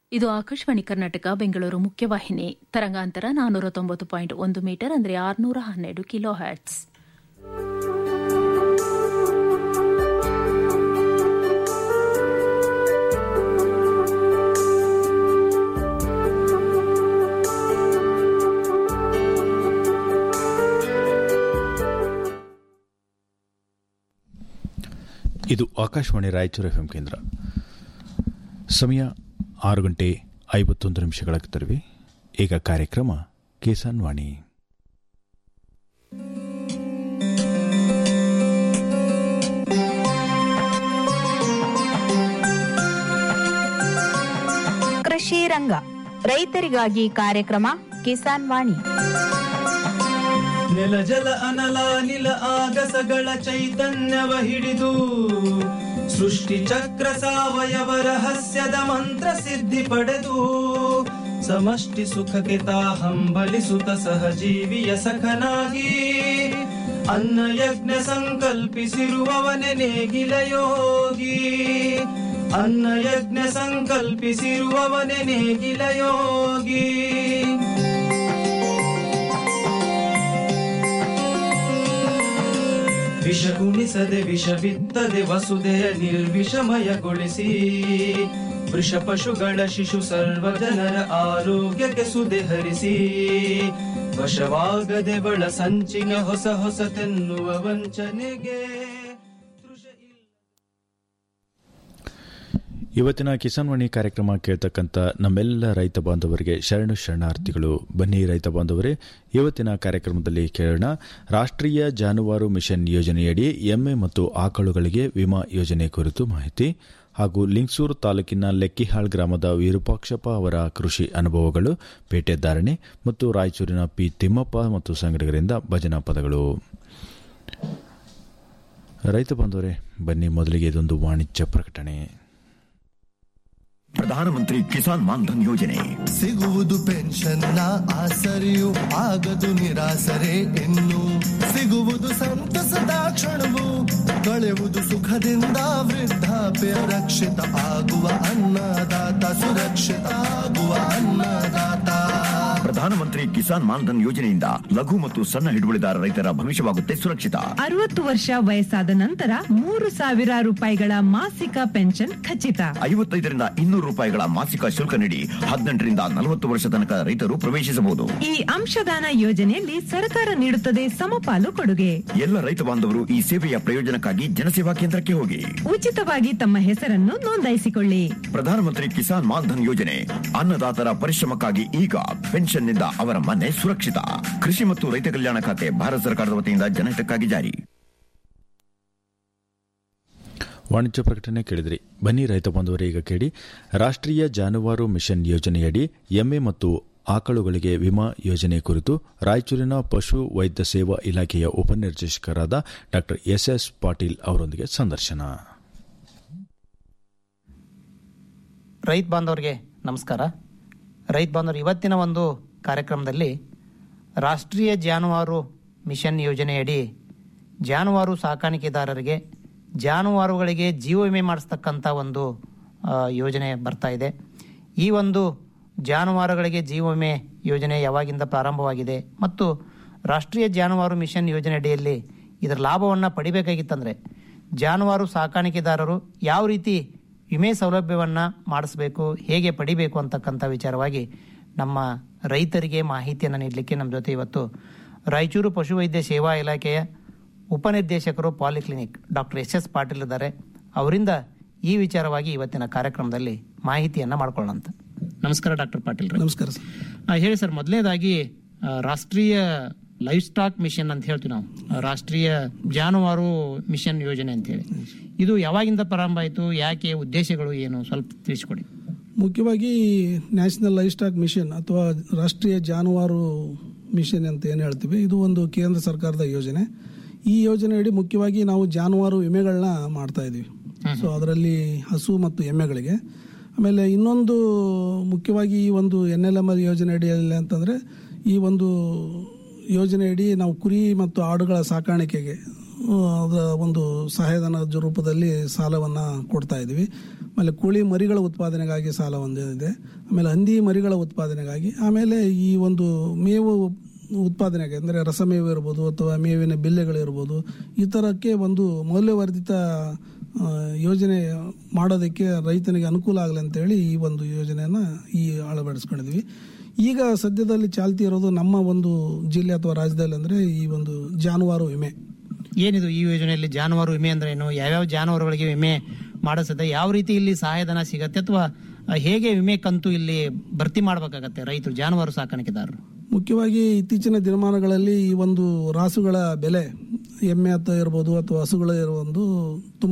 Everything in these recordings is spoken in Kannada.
ಇದು ಆಕಾಶವಾಣಿ ಕರ್ನಾಟಕ ಬೆಂಗಳೂರು ಮುಖ್ಯವಾಹಿನಿ ತರಂಗಾಂತರ ನಾನ್ನೂರ ತೊಂಬತ್ತು ಪಾಯಿಂಟ್ ಒಂದು ಮೀಟರ್ ಅಂದರೆ ಆರುನೂರ ಹನ್ನೆರಡು ಕಿಲೋ ಹ್ಯಾಟ್ಸ್ ಇದು ಆಕಾಶವಾಣಿ ರಾಯಚೂರು ಎಫ್ಎಂ ಕೇಂದ್ರ ಸಮಯ ಆರು ಗಂಟೆ ಐವತ್ತೊಂದು ನಿಮಿಷಗಳಾಗುತ್ತವೆ ಈಗ ಕಾರ್ಯಕ್ರಮ ಕಿಸಾನ್ ವಾಣಿ ಕೃಷಿ ರಂಗ ರೈತರಿಗಾಗಿ ಕಾರ್ಯಕ್ರಮ ಕಿಸಾನ್ ವಾಣಿ ನೆಲ ಜಲ ಅನಲ ನಿಲ ಆಗಸಗಳ ಚೈತನ್ಯವ ಹಿಡಿದು ಸೃಷ್ಟಿ ಚಕ್ರ ಸಾವಯವ ರಹಸ್ಯದ ಮಂತ್ರ ಸಿದ್ಧಿ ಪಡೆದು ಸಮಷ್ಟಿ ಸುಖಕ್ಕೆ ತಾ ಹಂಬಲಿಸುತ್ತ ಸಹಜೀವಿಯ ಸಖನಾಗಿ ಅನ್ನ ಯಜ್ಞ ಸಂಕಲ್ಪಿಸಿರುವವನೆ ನೇಗಿಲ ಯೋಗಿ ಅನ್ನ ಯಜ್ಞ ಸಂಕಲ್ಪಿಸಿರುವವನೆ ನೇಗಿಲ ಯೋಗಿ ವಿಷ ಉಣಿಸದೆ ವಿಷ ಬಿತ್ತದೆ ವಸುದೆಯ ನಿರ್ವಿಷಮಯಗೊಳಿಸಿ ವೃಷ ಪಶುಗಳ ಶಿಶು ಸರ್ವ ಜನರ ಆರೋಗ್ಯಕ್ಕೆ ಸುದೆ ಹರಿಸಿ ವಶವಾಗದೆ ಬಳ ಸಂಚಿನ ಹೊಸ ಹೊಸತೆನ್ನುವ ವಂಚನೆಗೆ ತೃಷ ಇಲ್ಲ ಇವತ್ತಿನ ಕಿಸಾನ್ ವಾಣಿ ಕಾರ್ಯಕ್ರಮ ಕೇಳ್ತಕ್ಕಂಥ ನಮ್ಮೆಲ್ಲ ರೈತ ಬಾಂಧವರಿಗೆ ಶರಣು ಶರಣಾರ್ಥಿಗಳು ಬನ್ನಿ ರೈತ ಬಾಂಧವರೇ ಇವತ್ತಿನ ಕಾರ್ಯಕ್ರಮದಲ್ಲಿ ಕೇಳೋಣ ರಾಷ್ಟ್ರೀಯ ಜಾನುವಾರು ಮಿಷನ್ ಯೋಜನೆಯಡಿ ಎಮ್ಮೆ ಮತ್ತು ಆಕಳುಗಳಿಗೆ ವಿಮಾ ಯೋಜನೆ ಕುರಿತು ಮಾಹಿತಿ ಹಾಗೂ ಲಿಂಗಸೂರು ತಾಲೂಕಿನ ಲೆಕ್ಕಿಹಾಳ್ ಗ್ರಾಮದ ವಿರೂಪಾಕ್ಷಪ್ಪ ಅವರ ಕೃಷಿ ಅನುಭವಗಳು ಪೇಟೆದಾರಣೆ ಮತ್ತು ರಾಯಚೂರಿನ ಪಿ ತಿಮ್ಮಪ್ಪ ಮತ್ತು ಸಂಘಟಕರಿಂದ ಭಜನಾ ಪದಗಳು ರೈತ ಬಾಂಧವರೇ ಬನ್ನಿ ಮೊದಲಿಗೆ ಇದೊಂದು ವಾಣಿಜ್ಯ ಪ್ರಕಟಣೆ ಪ್ರಧಾನಮಂತ್ರಿ ಕಿಸಾನ್ ಮಾನ್ಧನ್ ಯೋಜನೆ ಸಿಗುವುದು ಪೆನ್ಷನ್ನ ಆಸರೆಯು ಆಗದು ನಿರಾಸರೆ ಇನ್ನು ಸಿಗುವುದು ಸಂತಸದ ಕ್ಷಣವು ಕಳೆಯುವುದು ಸುಖದಿಂದ ವೃದ್ಧಾಪ್ಯ ರಕ್ಷಿತ ಆಗುವ ಅನ್ನದಾತ ಸುರಕ್ಷಿತ ಆಗುವ ಅನ್ನದಾತ ಪ್ರಧಾನಮಂತ್ರಿ ಕಿಸಾನ್ ಮಾನ್ಧನ್ ಯೋಜನೆಯಿಂದ ಲಘು ಮತ್ತು ಸಣ್ಣ ಹಿಡುವಳಿದಾರ ರೈತರ ಭವಿಷ್ಯವಾಗುತ್ತೆ ಸುರಕ್ಷಿತ ಅರವತ್ತು ವರ್ಷ ವಯಸ್ಸಾದ ನಂತರ ಮೂರು ಸಾವಿರ ರೂಪಾಯಿಗಳ ಮಾಸಿಕ ಪೆನ್ಷನ್ ಖಚಿತ ಐವತ್ತೈದರಿಂದ ಇನ್ನೂರು ರೂಪಾಯಿಗಳ ಮಾಸಿಕ ಶುಲ್ಕ ನೀಡಿ ಹದಿನೆಂಟರಿಂದ ನಲವತ್ತು ವರ್ಷ ತನಕ ರೈತರು ಪ್ರವೇಶಿಸಬಹುದು ಈ ಅಂಶದಾನ ಯೋಜನೆಯಲ್ಲಿ ಸರ್ಕಾರ ನೀಡುತ್ತದೆ ಸಮಪಾಲು ಕೊಡುಗೆ ಎಲ್ಲ ರೈತ ಬಾಂಧವರು ಈ ಸೇವೆಯ ಪ್ರಯೋಜನಕ್ಕಾಗಿ ಜನಸೇವಾ ಕೇಂದ್ರಕ್ಕೆ ಹೋಗಿ ಉಚಿತವಾಗಿ ತಮ್ಮ ಹೆಸರನ್ನು ನೋಂದಾಯಿಸಿಕೊಳ್ಳಿ ಪ್ರಧಾನಮಂತ್ರಿ ಕಿಸಾನ್ ಮಾನ್ಧನ್ ಯೋಜನೆ ಅನ್ನದಾತರ ಪರಿಶ್ರಮಕ್ಕಾಗಿ ಈಗ ಪೆನ್ಷನ್ನಿಂದ ಅವರ ಮನೆ ಸುರಕ್ಷಿತ ಕೃಷಿ ಮತ್ತು ರೈತ ಕಲ್ಯಾಣ ಖಾತೆ ಭಾರತ ಸರ್ಕಾರದ ವತಿಯಿಂದ ಜನಹಿತಕ್ಕಾಗಿ ಜಾರಿ ವಾಣಿಜ್ಯ ಪ್ರಕಟಣೆ ಕೇಳಿದ್ರಿ ಬನ್ನಿ ರೈತ ಬಾಂಧವರೇ ಈಗ ಕೇಳಿ ರಾಷ್ಟ್ರೀಯ ಜಾನುವಾರು ಮಿಷನ್ ಯೋಜನೆಯಡಿ ಎಮ್ಮೆ ಮತ್ತು ಆಕಳುಗಳಿಗೆ ವಿಮಾ ಯೋಜನೆ ಕುರಿತು ರಾಯಚೂರಿನ ಪಶು ವೈದ್ಯ ಸೇವಾ ಇಲಾಖೆಯ ಉಪನಿರ್ದೇಶಕರಾದ ಡಾ ಎಸ್ ಎಸ್ ಪಾಟೀಲ್ ಅವರೊಂದಿಗೆ ಸಂದರ್ಶನ ರೈತ ಬಾಂಧವರಿಗೆ ನಮಸ್ಕಾರ ರೈತ ಬಾಂಧವರು ಇವತ್ತಿನ ಒಂದು ಕಾರ್ಯಕ್ರಮದಲ್ಲಿ ರಾಷ್ಟ್ರೀಯ ಜಾನುವಾರು ಮಿಷನ್ ಯೋಜನೆಯಡಿ ಜಾನುವಾರು ಸಾಕಾಣಿಕೆದಾರರಿಗೆ ಜಾನುವಾರುಗಳಿಗೆ ಜೀವ ವಿಮೆ ಮಾಡಿಸ್ತಕ್ಕಂಥ ಒಂದು ಆ, ಯೋಜನೆ ಬರ್ತಾ ಇದೆ ಈ ಒಂದು ಜಾನುವಾರುಗಳಿಗೆ ಜೀವ ವಿಮೆ ಯೋಜನೆ ಯಾವಾಗಿಂದ ಪ್ರಾರಂಭವಾಗಿದೆ ಮತ್ತು ರಾಷ್ಟ್ರೀಯ ಜಾನುವಾರು ಮಿಷನ್ ಯೋಜನೆ ಅಡಿಯಲ್ಲಿ ಇದರ ಲಾಭವನ್ನು ಪಡಿಬೇಕಾಗಿತ್ತಂದರೆ ಜಾನುವಾರು ಸಾಕಾಣಿಕೆದಾರರು ಯಾವ ರೀತಿ ವಿಮೆ ಸೌಲಭ್ಯವನ್ನು ಮಾಡಿಸ್ಬೇಕು ಹೇಗೆ ಪಡಿಬೇಕು ಅಂತಕ್ಕಂಥ ವಿಚಾರವಾಗಿ ನಮ್ಮ ರೈತರಿಗೆ ಮಾಹಿತಿಯನ್ನು ನೀಡಲಿಕ್ಕೆ ನಮ್ಮ ಜೊತೆ ಇವತ್ತು ರಾಯಚೂರು ಪಶುವೈದ್ಯ ಸೇವಾ ಇಲಾಖೆಯ ಉಪನಿರ್ದೇಶಕರು polyclinic doctor S S Patil ಇದ್ದಾರೆ ಅವರಿಂದ ಈ ವಿಚಾರವಾಗಿ ಇವತ್ತಿನ ಕಾರ್ಯಕ್ರಮದಲ್ಲಿ ಮಾಹಿತಿಯನ್ನು ಮಾಡ್ಕೊಳ್ಳೋಣ ನಮಸ್ಕಾರ ಡಾಕ್ಟರ್ ಪಾಟೀಲ್ ನಮಸ್ಕಾರ ಸರ್ ಆ, ಹೇಳಿ ಸರ್ ಮೊದಲನೇದಾಗಿ ಆ, ರಾಷ್ಟ್ರೀಯ ಲೈಫ್ ಸ್ಟಾಕ್ ಮಿಷನ್ ಅಂತ ಹೇಳ್ತೀವಿ ನಾವು ಆ, ರಾಷ್ಟ್ರೀಯ ಜಾನುವಾರು ಮಿಷನ್ ಯೋಜನೆ ಅಂತ ಹೇಳಿ ಇದು ಯಾವಾಗಿಂದ ಪ್ರಾರಂಭ ಆಯಿತು ಯಾಕೆ ಉದ್ದೇಶಗಳು ಏನು ಸ್ವಲ್ಪ ತಿಳಿಸ್ಕೊಡಿ ಮುಖ್ಯವಾಗಿ ನ್ಯಾಷನಲ್ ಲೈಫ್ ಸ್ಟಾಕ್ ಮಿಷನ್ ಅಥವಾ ರಾಷ್ಟ್ರೀಯ ಜಾನುವಾರು ಮಿಷನ್ ಅಂತ ಏನು ಹೇಳ್ತೀವಿ ಇದು ಒಂದು ಕೇಂದ್ರ ಸರ್ಕಾರದ ಯೋಜನೆ ಈ ಯೋಜನೆಯಡಿ ಮುಖ್ಯವಾಗಿ ನಾವು ಜಾನುವಾರು ವಿಮೆಗಳನ್ನ ಮಾಡ್ತಾ ಇದೀವಿ ಸೊ ಅದರಲ್ಲಿ ಹಸು ಮತ್ತು ಎಮ್ಮೆಗಳಿಗೆ ಆಮೇಲೆ ಇನ್ನೊಂದು ಮುಖ್ಯವಾಗಿ ಈ ಒಂದು ಎನ್ ಎಲ್ ಎಮ್ ಎಲ್ ಯೋಜನೆ ಅಡಿಯಲ್ಲಿ ಅಂತಂದ್ರೆ ಈ ಒಂದು ಯೋಜನೆಯಡಿ ನಾವು ಕುರಿ ಮತ್ತು ಆಡುಗಳ ಸಾಕಾಣಿಕೆಗೆ ಆ, ಅದರ ಒಂದು ಸಹಾಯಧನ ರೂಪದಲ್ಲಿ ಸಾಲವನ್ನು ಕೊಡ್ತಾ ಇದ್ದೀವಿ ಆಮೇಲೆ ಕೋಳಿ ಮರಿಗಳ ಉತ್ಪಾದನೆಗಾಗಿ ಸಾಲ ಹೊಂದಿದೆ ಆಮೇಲೆ ಹಂದಿ ಮರಿಗಳ ಉತ್ಪಾದನೆಗಾಗಿ ಆಮೇಲೆ ಈ ಒಂದು ಮೇವು ಉತ್ಪಾದನೆಗೆ ಅಂದರೆ ರಸಮೇವು ಇರ್ಬೋದು ಅಥವಾ ಮೇವಿನ ಬಿಲ್ಲೆಗಳಿರ್ಬೋದು ಈ ಥರಕ್ಕೆ ಒಂದು ಮೌಲ್ಯವರ್ಧಿತ ಆ, ಯೋಜನೆ ಮಾಡೋದಕ್ಕೆ ರೈತನಿಗೆ ಅನುಕೂಲ ಆಗಲಿ ಅಂತೇಳಿ ಈ ಒಂದು ಯೋಜನೆಯನ್ನು ಈ ಅಳವಡಿಸ್ಕೊಂಡಿದ್ವಿ ಈಗ ಸದ್ಯದಲ್ಲಿ ಚಾಲ್ತಿ ಇರೋದು ನಮ್ಮ ಒಂದು ಜಿಲ್ಲೆ ಅಥವಾ ರಾಜ್ಯದಲ್ಲಿ ಅಂದರೆ ಈ ಒಂದು ಜಾನುವಾರು ವಿಮೆ ಏನಿದು ಈ ಯೋಜನೆಯಲ್ಲಿ ಜಾನುವಾರು ವಿಮೆ ಅಂದ್ರೆ ಏನು ಯಾವ್ಯಾವ ಜಾನುವಾರುಗಳಿಗೆ ವಿಮೆ ಮಾಡಿಸದೆ ಯಾವ ರೀತಿ ಇಲ್ಲಿ ಸಹಾಯಧನ ಸಿಗತ್ತೆ ಅಥವಾ ಹೇಗೆ ವಿಮೆ ಕಂತು ಇಲ್ಲಿ ಭರ್ತಿ ಮಾಡ್ಬೇಕಾಗತ್ತೆ ರೈತರು ಜಾನುವಾರು ಸಾಕಾಣಿಕೆದಾರರು ಮುಖ್ಯವಾಗಿ ಇತ್ತೀಚಿನ ದಿನಮಾನಗಳಲ್ಲಿ ಈ ಒಂದು ರಾಸುಗಳ ಬೆಲೆ ಎಮ್ಮೆ ಅಂತ ಇರ್ಬೋದು ಅಥವಾ ಹಸುಗಳ ಒಂದು ತುಂಬ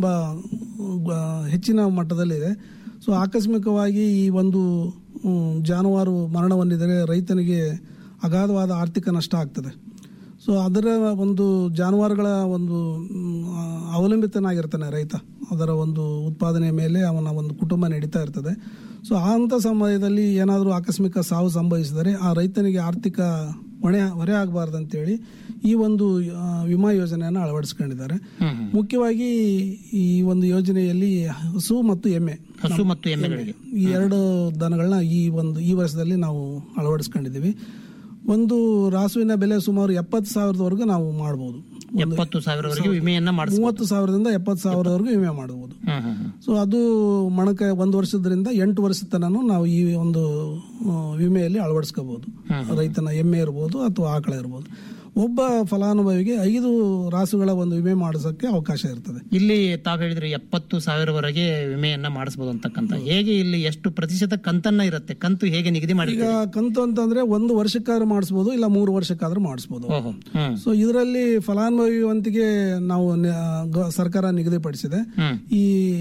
ಆ, ಹೆಚ್ಚಿನ ಮಟ್ಟದಲ್ಲಿದೆ ಸೊ ಆಕಸ್ಮಿಕವಾಗಿ ಈ ಒಂದು ಹ್ಮ್, ಜಾನುವಾರು ಮರಣ ಹೊಂದಿದರೆ ರೈತನಿಗೆ ಅಗಾಧವಾದ ಆರ್ಥಿಕ ನಷ್ಟ ಆಗ್ತದೆ ಸೊ ಅದರ ಒಂದು ಜಾನುವಾರುಗಳ ಒಂದು ಮ್, ಆ, ಅವಲಂಬಿತನಾಗಿರ್ತಾನೆ ರೈತ ಅದರ ಒಂದು ಉತ್ಪಾದನೆಯ ಮೇಲೆ ಅವನ ಒಂದು ಕುಟುಂಬ ನಡೀತಾ ಇರ್ತದೆ ಸೊ ಅಂಥ ಸಮಯದಲ್ಲಿ ಏನಾದರೂ ಆಕಸ್ಮಿಕ ಸಾವು ಸಂಭವಿಸಿದರೆ ಆ ರೈತನಿಗೆ ಆರ್ಥಿಕ ಹೊಣೆ ಹೊರೆ ಆಗಬಾರ್ದಂತೇಳಿ ಈ ಒಂದು ಆ, ವಿಮಾ ಯೋಜನೆಯನ್ನು ಅಳವಡಿಸ್ಕೊಂಡಿದ್ದಾರೆ ಮುಖ್ಯವಾಗಿ ಈ ಒಂದು ಯೋಜನೆಯಲ್ಲಿ ಹಸು ಮತ್ತು ಎಮ್ಮೆ ಹಸು ಮತ್ತು ಎಮ್ಮೆಗಳಿಗೆ ಈ ಎರಡು ದನಗಳನ್ನ ಈ ಒಂದು ಈ ವರ್ಷದಲ್ಲಿ ನಾವು ಅಳವಡಿಸ್ಕೊಂಡಿದ್ದೀವಿ ಒಂದು ರಾಸುವಿನ ಬೆಲೆ ಸುಮಾರು ಎಪ್ಪತ್ತು ಸಾವಿರದವರೆಗೂ ನಾವು ಮಾಡ್ಬೋದು ಎಪ್ಪತ್ತು ಸಾವಿರವರೆಗೆ ವಿಮೆಯನ್ನ ಮಾಡಿಸ್ ಮೂವತ್ತು ಸಾವಿರದಿಂದ ಎಪ್ಪತ್ತು ಸಾವಿರದವರೆಗೂ ವಿಮೆ ಮಾಡಬಹುದು ಸೊ ಅದು ಮಣಕ ಒಂದು ವರ್ಷದಿಂದ ಎಂಟು ವರ್ಷದ ತನಕ ನಾವು ಈ ಒಂದು ಆ, ವಿಮೆಯಲ್ಲಿ ಅಳವಡಿಸ್ಕೋಬಹುದು ರೈತನ ಎಮ್ಮೆ ಇರ್ಬೋದು ಅಥವಾ ಆಕಳ ಇರ್ಬೋದು ಒಬ್ಬ ಫಲಾನುಭವಿಗೆ ಐದು ರಾಸುಗಳ ಒಂದು ವಿಮೆ ಮಾಡಿಸೋಕೆ ಅವಕಾಶ ಇರ್ತದೆ ಇಲ್ಲಿ ತಾವು ಹೇಳಿದ್ರೆ ಎಪ್ಪತ್ತು ಸಾವಿರವರೆಗೆ ವಿಮೆಯನ್ನ ಮಾಡಿಸಬಹುದು ಅಂತಕ್ಕಂತ ಹೇಗೆ ಇಲ್ಲಿ ಎಷ್ಟು ಪ್ರತಿಶತ ಕಂತನ್ನ ಇರುತ್ತೆ ಕಂತು ಹೇಗೆ ನಿಗದಿ ಈಗ ಮಾಡಿದ್ರೆ ಕಂತು ಅಂತಂದ್ರೆ ಒಂದು ವರ್ಷಕ್ಕಾದ್ರೂ ಮಾಡಿಸ್ಬೋದು ಇಲ್ಲ ಮೂರು ವರ್ಷಕ್ಕಾದ್ರೂ ಮಾಡಿಸ್ಬೋದು ಓಹೋ ಹ್ಮ್ ಸೊ ಇದರಲ್ಲಿ ಫಲಾನುಭವಿವಂತಿಗೆ ನಾವು ನ- ಗ- ಸರ್ಕಾರ ನಿಗದಿಪಡಿಸಿದೆ ಹ್ಮ್. ಈ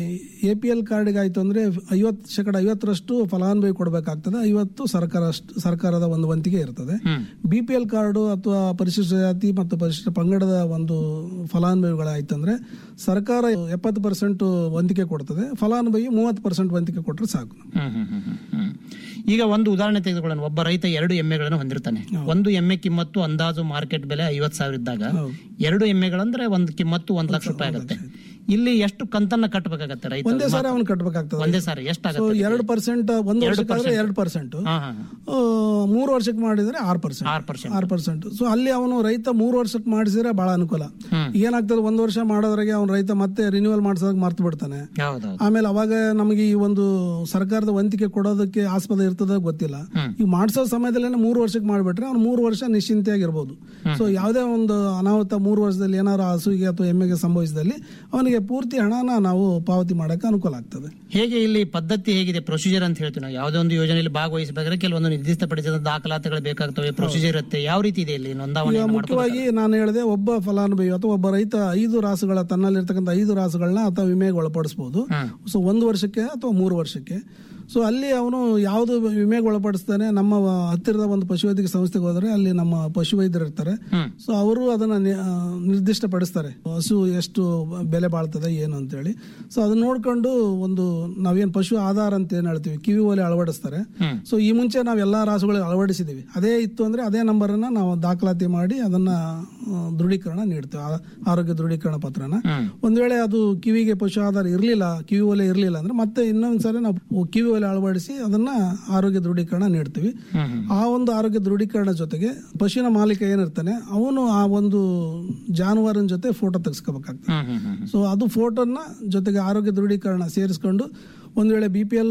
ಎ ಪಿ ಎಲ್ ಕಾರ್ಡ್ಗೆ ಆಯ್ತು ಅಂದ್ರೆ ಐವತ್ತು ಶೇಕಡ ಐವತ್ತರಷ್ಟು ಫಲಾನುಭವಿ ಕೊಡಬೇಕಾಗ್ತದೆ ಐವತ್ತು ಸರ್ಕಾರ ಸರ್ಕಾರದ ಒಂದು ವಂತಿಗೆ ಇರ್ತದೆ ಹ್ಮ್. ಬಿ ಪಿ ಎಲ್ ಕಾರ್ಡು ಅಥವಾ ಪರಿಶಿಷ್ಟ ಜಾತಿ ಮತ್ತು ಪರಿಶಿಷ್ಟ ಪಂಗಡದ ಒಂದು ಫಲಾನುಭವಿಗಳಾಯ್ತಂದ್ರೆ ಸರ್ಕಾರ ಎಪ್ಪತ್ತು ಪರ್ಸೆಂಟ್ ವಂತಿಕೆ ಕೊಡ್ತದೆ ಫಲಾನುಭವಿ ಮೂವತ್ತು ಪರ್ಸೆಂಟ್ ವಂತಿಕೆ ಕೊಟ್ಟರೆ ಸಾಕು ಹ್ಮ್, ಹ್ಮ್, ಹ್ಮ್, ಹ್ಮ್, ಹ್ಮ್. ಈಗ ಒಂದು ಉದಾಹರಣೆ ತೆಗೆದುಕೊಳ್ಳೋಣ ಒಬ್ಬ ರೈತ ಎರಡು ಎಮ್ಮೆಗಳನ್ನು ಹೊಂದಿರ್ತಾನೆ ಒಂದು ಎಮ್ಮೆ ಕಿಮ್ಮತ್ತು ಅಂದಾಜು ಮಾರ್ಕೆಟ್ ಬೆಲೆ ಐವತ್ ಸಾವಿರ ಇದ್ದಾಗ ಎರಡು ಎಮ್ಮೆಗಳಂದ್ರೆ ಒಂದು ಕಿಮ್ಮತ್ತು ಒಂದ್ ಲಕ್ಷ ರೂಪಾಯಿ ಆಗುತ್ತೆ ಇಲ್ಲಿ ಎಷ್ಟು ಕಂತನ್ನ ಕಟ್ಟಬೇಕಾಗತ್ತೆ ರೈತ ಒಂದೇ ಸಾರಿ ಅವನು ಕಟ್ಟಬೇಕಾಗ್ತದೆ ಒಂದೇ ಸಾರಿ ಸೊ ಎಷ್ಟಾಗತ್ತೆ ಎರಡು ಪರ್ಸೆಂಟ್ ಒಂದು ಎರಡು ವರ್ಷಕ್ಕಾದ್ರೆ percent. ಎರಡು ಪರ್ಸೆಂಟ್ ಹಾ, ಹಾ, ಹಾ. ಮೂರು ವರ್ಷಕ್ಕೆ ಮಾಡಿದ್ರೆ ಆರು ಪರ್ಸೆಂಟ್ ಆರು ಪರ್ಸೆಂಟ್ ಆರು ಪರ್ಸೆಂಟ್ ಸೊ ಅಲ್ಲಿ ಅವನು ರೈತ ಮೂರು ವರ್ಷಕ್ಕೆ ಮಾಡಿಸಿದ್ರೆ ಬಹಳ ಅನುಕೂಲ ಏನಾಗ್ತದೆ ಒಂದು ವರ್ಷ ಮಾಡೋದ್ರಾಗೆ ಅವ್ನು ರೈತ ಮತ್ತೆ ರಿನ್ಯೂವಲ್ ಮಾಡಿಸೋದಾಗ ಮರ್ತು ಬಿಡ್ತಾನೆ ಹೌದೌದು ಆಮೇಲೆ ಅವಾಗ ನಮಗೆ ಈ ಒಂದು ಸರ್ಕಾರದ ವಂತಿಕೆ ಕೊಡೋದಕ್ಕೆ ಆಸ್ಪದ ಇರ್ತದ ಗೊತ್ತಿಲ್ಲ ಈಗ ಮಾಡಿಸೋ ಸಮಯದಲ್ಲೇ ಮೂರು ವರ್ಷಕ್ಕೆ ಮಾಡಿಬಿಟ್ರೆ ಅವ್ನು ಮೂರು ವರ್ಷ ನಿಶ್ಚಿಂತೆಯಾಗಿರ್ಬೋದು ಸೊ ಯಾವುದೇ ಒಂದು ಅನಾಹುತ ಮೂರು ವರ್ಷದಲ್ಲಿ ಏನಾದ್ರು ಹಸುವಿಗೆ ಅಥವಾ ಎಮ್ಮೆಗೆ ಸಂಭವಿಸಿದಲ್ಲಿ ಅವನಿಗೆ ಪೂರ್ತಿ ಹಣನ ನಾವು ಪಾವತಿ ಮಾಡಕ್ಕೆ ಅನುಕೂಲ ಆಗ್ತದೆ ಹೇಗೆ ಇಲ್ಲಿ ಪದ್ಧತಿ ಹೇಗಿದೆ ಪ್ರೊಸೀಜರ್ ಅಂತ ಹೇಳ್ತೀವಿ ನಾವು ಯಾವುದೇ ಒಂದು ಯೋಜನೆಯಲ್ಲಿ ಭಾಗವಹಿಸಬೇಕಾದ್ರೆ ಕೆಲವೊಂದು ನಿರ್ದಿಷ್ಟಪಡಿಸಿದ ದಾಖಲಾತಿಗಳು ಬೇಕಾಗ್ತವೆ ಪ್ರೊಸೀಜರ್ ಇರುತ್ತೆ ಯಾವ ರೀತಿ ಇದೆ ಇಲ್ಲಿ ನೋಂದಾವಣೆ ಈಗ ಮುಖ್ಯವಾಗಿ ನಾನು ಹೇಳಿದೆ ಒಬ್ಬ ಫಲಾನುಭವಿ ಅಥವಾ ಒಬ್ಬ ರೈತ ಐದು ರಾಸುಗಳ ತನ್ನಲ್ಲಿರ್ತಕ್ಕಂಥ ಐದು ರಾಸುಗಳನ್ನ ಅಥವಾ ವಿಮೆಗೆ ಒಳಪಡಿಸಬಹುದು ಸೊ ಒಂದು ವರ್ಷಕ್ಕೆ ಅಥವಾ ಮೂರು ವರ್ಷಕ್ಕೆ ಸೊ ಅಲ್ಲಿ ಅವನು ಯಾವುದು ವಿಮೆಗೆ ಒಳಪಡಿಸ್ತಾನೆ ನಮ್ಮ ಹತ್ತಿರದ ಒಂದು ಪಶುವೈದ್ಯಕ ಸಂಸ್ಥೆಗೆ ಹೋದ್ರೆ ಅಲ್ಲಿ ನಮ್ಮ ಪಶುವೈದ್ಯರು ಇರ್ತಾರೆ ಸೊ ಅವರು ಅದನ್ನ ನಿ- ಆ, ನಿರ್ದಿಷ್ಟಪಡಿಸ್ತಾರೆ ಹಸು ಎಷ್ಟು ಬೆಲೆ ಬಾಳ್ತದೆ ಏನು ಅಂತೇಳಿ ಸೊ ಅದನ್ನ ನೋಡ್ಕೊಂಡು ಒಂದು ನಾವೇನ್ ಪಶು ಆಧಾರ ಅಂತ ಏನ್ ಹೇಳ್ತೀವಿ ಕಿವಿ ಓಲೆ ಅಳವಡಿಸ್ತಾರೆ ಸೊ ಈ ಮುಂಚೆ ನಾವು ಎಲ್ಲಾ ರಾಸುಗಳಿಗೆ ಅಳವಡಿಸಿದೀವಿ ಅದೇ ಇತ್ತು ಅಂದ್ರೆ ಅದೇ ನಂಬರ್ ಅನ್ನ ನಾವು ದಾಖಲಾತಿ ಮಾಡಿ ಅದನ್ನ ಆ, ದೃಢೀಕರಣ ನೀಡ್ತೇವೆ ಆ- ಆರೋಗ್ಯ ದೃಢೀಕರಣ ಪತ್ರನ ಒಂದ್ ವೇಳೆ ಅದು ಕಿವಿಗೆ ಪಶು ಆಧಾರ ಇರ್ಲಿಲ್ಲ ಕಿವಿ ಓಲೆ ಇರ್ಲಿಲ್ಲ ಅಂದ್ರೆ ಮತ್ತೆ ಇನ್ನೊಂದ್ಸರಿ ನಾವು ಕಿವಿ ಓಲೆ ಅಳವಡಿಸಿ ಅದನ್ನ ಆರೋಗ್ಯ ದೃಢೀಕರಣ ನೀಡ್ತೀವಿ ಆ ಒಂದು ಆರೋಗ್ಯ ದೃಢೀಕರಣ ಜೊತೆಗೆ ಪಶುವಿನ ಮಾಲೀಕ ಏನಿರ್ತಾನೆ ಅವನು ಆ ಒಂದು ಜಾನುವಾರಿನ ಜೊತೆ ಫೋಟೋ ತೆಗೆಸ್ಕೋಬೇಕಾಗ್ತದೆ ಸೊ ಅದು ಫೋಟೋನ ಜೊತೆಗೆ ಆರೋಗ್ಯ ದೃಢೀಕರಣ ಸೇರಿಸ್ಕೊಂಡು ಒಂದ್ ವೇಳೆ ಬಿ ಪಿ ಎಲ್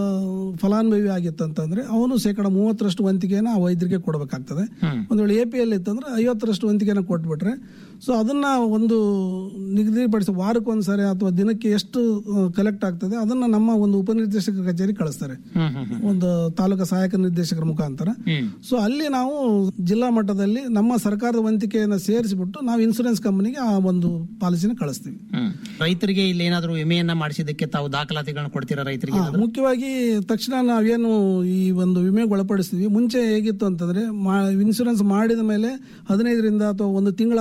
ಫಲಾನುಭವಿ ಆಗಿತ್ತಂತಂದ್ರೆ ಅವನು ಶೇಕಡ ಮೂವತ್ತರಷ್ಟು ವಂತಿಗೆನ ಆ ವೈದ್ಯರಿಗೆ ಕೊಡಬೇಕಾಗ್ತದೆ ಒಂದ್ ವೇಳೆ ಎ ಪಿ ಎಲ್ ಇತ್ತಂದ್ರೆ ಐವತ್ತರಷ್ಟು ವಂತಿಗೆನ ಕೊಟ್ಬಿಟ್ರೆ ಸೊ ಅದನ್ನ ಒಂದು ನಿಗದಿಪಡಿಸಿ ವಾರಕ್ಕೊಂದ್ಸರಿ ಅಥವಾ ದಿನಕ್ಕೆ ಎಷ್ಟು ಕಲೆಕ್ಟ್ ಆಗ್ತದೆ ಅದನ್ನ ನಮ್ಮ ಒಂದು ಉಪನಿರ್ದೇಶಕ ಕಚೇರಿ ಕಳಿಸ್ತಾರೆ ಒಂದು ತಾಲೂಕಾ ಸಹಾಯಕ ನಿರ್ದೇಶಕರ ಮುಖಾಂತರ ಸೊ ಅಲ್ಲಿ ನಾವು ಜಿಲ್ಲಾ ಮಟ್ಟದಲ್ಲಿ ನಮ್ಮ ಸರ್ಕಾರದ ವಂತಿಕೆಯನ್ನು ಸೇರಿಸಿಬಿಟ್ಟು ನಾವು ಇನ್ಸೂರೆನ್ಸ್ ಕಂಪನಿಗೆ ಆ ಒಂದು ಪಾಲಿಸಿನ ಕಳಿಸ್ತೀವಿ ಹ್ಮ್. ರೈತರಿಗೆ ಇಲ್ಲಿ ಏನಾದ್ರು ವಿಮೆಯನ್ನ ಮಾಡಿಸಿದ್ದಕ್ಕೆ ತಾವು ದಾಖಲಾತಿಗಳನ್ನ ಕೊಡ್ತೀರಾ ರೈತರಿಗೆ ಹಾ, ಮುಖ್ಯವಾಗಿ ತಕ್ಷಣ ನಾವೇನು ಈ ಒಂದು ವಿಮೆಗೆ ಒಳಪಡಿಸ್ತೀವಿ ಮುಂಚೆ ಹೇಗಿತ್ತು ಅಂತಂದ್ರೆ ಇನ್ಸೂರೆನ್ಸ್ ಮಾಡಿದ ಮೇಲೆ ಹದಿನೈದರಿಂದ ಅಥವಾ ಒಂದು ತಿಂಗಳಾದ ಮೇಲೆ